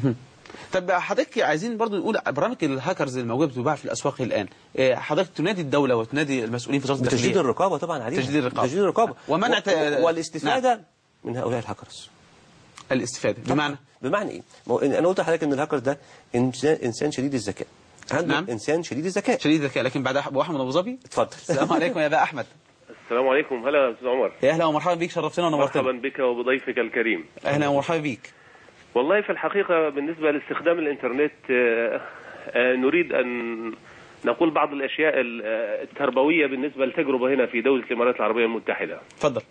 طب حضرتك عايزين برضو نقول برامج الهاكرز الموجوده بتتباع في الاسواق الان إيه، حضرتك تنادي الدوله وتنادي المسؤولين في وزاره
تجديد
الداخليه
الرقابه طبعا عليها
تجديد الرقابة.
تجديد الرقابه
ومنع
و-
ت-
والاستفاده من هؤلاء الهاكرز
الاستفاده بمعنى
بمعنى ايه؟ ما هو انا قلت لحضرتك ان الهاكر ده انسان انسان شديد الذكاء عنده
نعم.
نعم. انسان شديد الذكاء
شديد الذكاء لكن بعد ابو احمد ابو ظبي
اتفضل
السلام عليكم يا ابا احمد
السلام عليكم هلا يا استاذ عمر
يا اهلا ومرحبا بيك شرفتنا
مرحبا
ونورتنا
بك وبضيفك الكريم
اهلا ومرحبا بيك
والله في الحقيقة بالنسبة لاستخدام الإنترنت آه، آه، نريد أن نقول بعض الأشياء ال- آه، التربوية بالنسبة للتجربة هنا في دولة الإمارات العربية المتحدة
اتفضل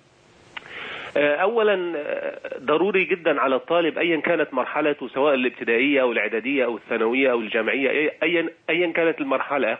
آه، أولا آه، ضروري جدا على الطالب أيا كانت مرحلته سواء الابتدائية أو الإعدادية أو الثانوية أو الجامعية أي- أيا أيا كانت المرحلة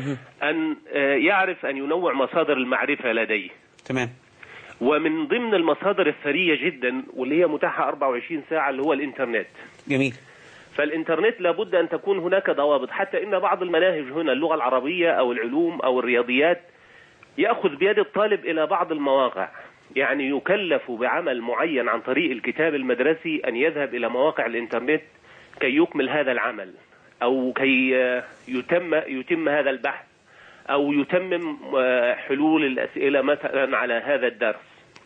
أن آه، يعرف أن ينوع مصادر المعرفة لديه
تمام
ومن ضمن المصادر الثرية جدا واللي هي متاحة 24 ساعة اللي هو الإنترنت
جميل
فالإنترنت لابد أن تكون هناك ضوابط حتى إن بعض المناهج هنا اللغة العربية أو العلوم أو الرياضيات يأخذ بيد الطالب إلى بعض المواقع يعني يكلف بعمل معين عن طريق الكتاب المدرسي أن يذهب إلى مواقع الإنترنت كي يكمل هذا العمل أو كي آه، يتم يتم هذا البحث أو يتمم آه، حلول الأسئلة مثلا على هذا الدرس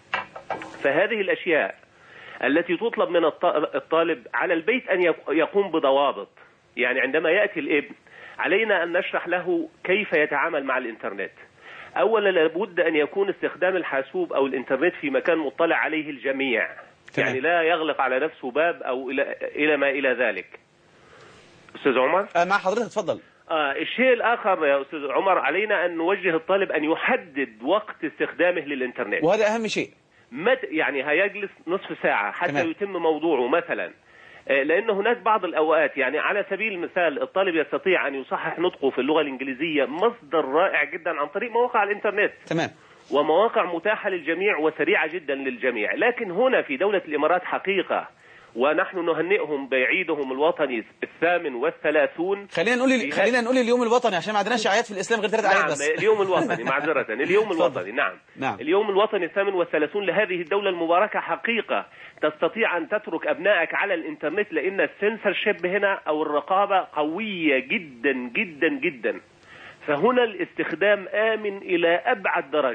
فهذه الأشياء التي تطلب من الط- الطالب على البيت أن يق- يقوم بضوابط يعني عندما يأتي الابن علينا أن نشرح له كيف يتعامل مع الإنترنت أولا لابد أن يكون استخدام الحاسوب أو الإنترنت في مكان مطلع عليه الجميع
تمام.
يعني لا يغلق على نفسه باب أو إلى, إلى ما إلى ذلك أستاذ عمر
آه مع حضرتك اتفضل
آه الشيء الآخر يا أستاذ عمر علينا أن نوجه الطالب أن يحدد وقت استخدامه للإنترنت
وهذا اهم شيء
مت يعني هيجلس نصف ساعة حتى
تمام.
يتم موضوعه مثلا آه، لأن هناك بعض الأوقات يعني على سبيل المثال الطالب يستطيع أن يصحح نطقه في اللغة الإنجليزية مصدر رائع جدا عن طريق مواقع الإنترنت
تمام
ومواقع متاحة للجميع وسريعة جدا للجميع لكن هنا في دولة الإمارات حقيقة ونحن نهنئهم بعيدهم الوطني الثامن والثلاثون
خلينا نقول
في
خلينا نقول اليوم الوطني عشان ما عندناش اعياد في الاسلام غير ثلاث اعياد
نعم
بس
اليوم الوطني معذرة اليوم
اتفضل.
الوطني نعم
نعم.
اليوم الوطني الثامن والثلاثون لهذه الدولة المباركة حقيقة تستطيع أن تترك أبنائك على الإنترنت لأن السنسرشيب هنا أو الرقابة قوية جدا جدا جدا فهنا الاستخدام آمن إلى أبعد درجة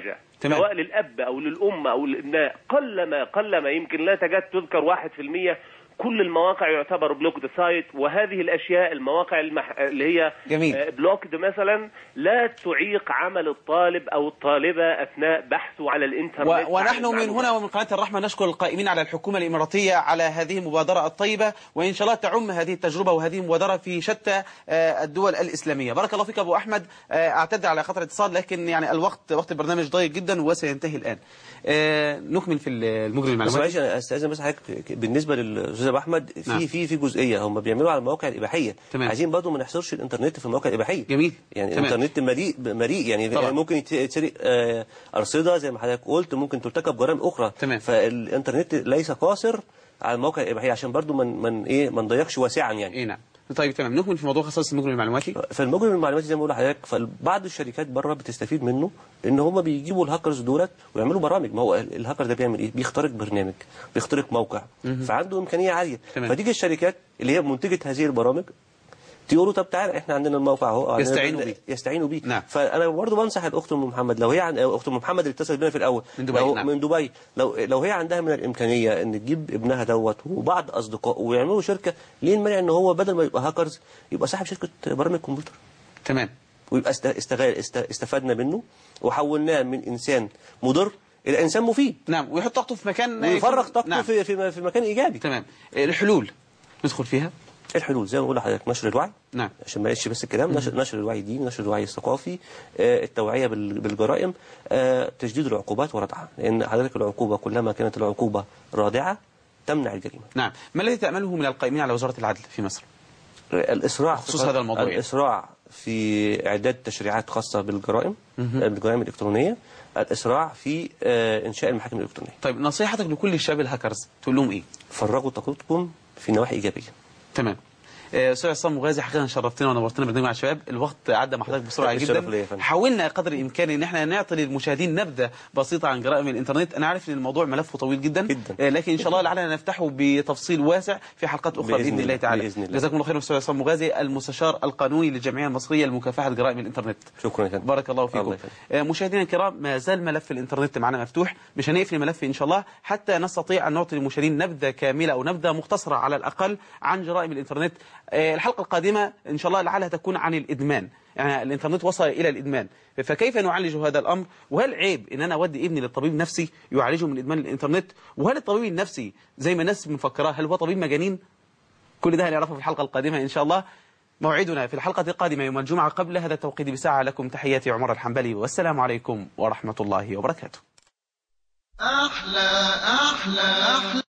تمام.
سواء للاب او للام او للابناء قلما قلما يمكن لا تكاد تذكر واحد في المية كل المواقع يعتبر بلوكد سايت وهذه الاشياء المواقع المح... اللي هي
جميل.
بلوكد مثلا لا تعيق عمل الطالب او الطالبه اثناء بحثه على الانترنت
و-
عن
ونحن من
المعلومات.
هنا ومن قناة الرحمة نشكر القائمين على الحكومة الإماراتية على هذه المبادرة الطيبة وإن شاء الله تعم هذه التجربة وهذه المبادرة في شتى آه، الدول الإسلامية بارك الله فيك أبو أحمد آه، أعتذر على خطر اتصال لكن يعني الوقت وقت البرنامج ضيق جدا وسينتهي الآن آه، نكمل في المجرم
بس معلش
المعلوماتي
انا استاذن بس حضرتك بالنسبه للاستاذ ابو احمد في
نعم.
في في جزئيه هم بيعملوا على المواقع الاباحيه
تمام.
عايزين برضو ما نحصرش الانترنت في المواقع الاباحيه
جميل.
يعني
تمام.
الانترنت مليء مليء يعني
طبعا.
يعني ممكن يت- يتسرق آه، ارصده زي ما حضرتك قلت ممكن ترتكب جرائم اخرى
تمام.
فالانترنت ليس قاصر على المواقع الاباحيه عشان برضو من من ايه ما نضيقش واسعا يعني
إيه نعم طيب تمام نكمل في موضوع خصائص المجرم المعلوماتي
فالمجرم المعلوماتي زي ما بقول لحضرتك فبعض الشركات بره بتستفيد منه ان هم بيجيبوا الهاكرز دولت ويعملوا برامج ما هو الهاكر ده بيعمل ايه بيخترق برنامج بيخترق موقع فعنده امكانيه عاليه
تمام.
فتيجي الشركات اللي هي منتجه هذه البرامج تقولوا طب تعالى احنا عندنا الموقع اهو عندنا
يستعينوا
برنامج-
بيه.
يستعينوا بيه
نعم.
فانا برضه بنصح الاخت ام محمد لو هي عن اخت ام محمد اللي اتصلت بينا في الاول
من دبي،
لو
نعم.
من دبي لو لو هي عندها من الامكانيه ان تجيب ابنها دوت وبعض اصدقائه ويعملوا شركه ليه المانع ان هو بدل ما يبقى هاكرز يبقى صاحب شركه برامج كمبيوتر
تمام
ويبقى است- استغل است- استفدنا منه وحولناه من انسان مضر الى انسان مفيد
نعم ويحط طاقته في مكان
ويفرغ طاقته
نعم.
في في في مكان ايجابي
تمام الحلول ندخل فيها
الحلول زي ما بقول لحضرتك نشر الوعي
نعم.
عشان ما يقلش بس الكلام نشر, نشر الوعي الديني نشر الوعي الثقافي آه، التوعيه بال- بالجرائم آه، تجديد العقوبات وردعها لان حضرتك العقوبه كلما كانت العقوبه رادعه تمنع الجريمه
نعم ما الذي تأمله من القائمين على وزارة العدل في مصر
الإسراع
بخصوص
في-
هذا الموضوع يعني.
الإسراع في إعداد تشريعات خاصة بالجرائم الجرائم الإلكترونية الإسراع في آه، إنشاء المحاكم الإلكترونية
طيب نصيحتك لكل الشباب الهاكرز تقول لهم ايه
فرغوا طاقتكم في نواحي إيجابية
تمام آه، استاذ عصام مغازي حقيقه شرفتنا ونورتنا برنامج مع الشباب الوقت عدى مع حضرتك بسرعه
الشرف
جدا
ليا يا فندم.
حاولنا قدر الامكان ان احنا نعطي للمشاهدين نبذه بسيطه عن جرائم الانترنت انا عارف ان الموضوع ملفه طويل جدا
جدا.
آه، لكن ان شاء الله لعلنا نفتحه بتفصيل واسع في حلقات اخرى باذن,
بإذن
الله
الله.
تعالى
بإذن الله.
جزاكم الله خير استاذ عصام مغازي المستشار القانوني للجمعيه المصريه لمكافحه جرائم الانترنت
شكرا يا فندم
بارك الله فيكم
الله يخليك.
آه، مشاهدينا الكرام ما زال ملف الانترنت معنا مفتوح مش هنقفل الملف ان شاء الله حتى نستطيع ان نعطي للمشاهدين نبذه كامله او نبذه مختصره على الاقل عن جرائم الانترنت آه، الحلقه القادمه ان شاء الله لعلها تكون عن الادمان يعني الانترنت وصل الى الادمان فكيف نعالج هذا الامر وهل عيب ان انا اودي ابني للطبيب النفسي يعالجه من ادمان الانترنت وهل الطبيب النفسي زي ما الناس مفكراه هل هو طبيب مجانين كل ده هنعرفه في الحلقة القادمة إن شاء الله موعدنا في الحلقة القادمة يوم الجمعة قبل هذا التوقيت بساعة لكم تحياتي عمر الحنبلي والسلام عليكم ورحمة الله وبركاته
أحلى أحلى أحلى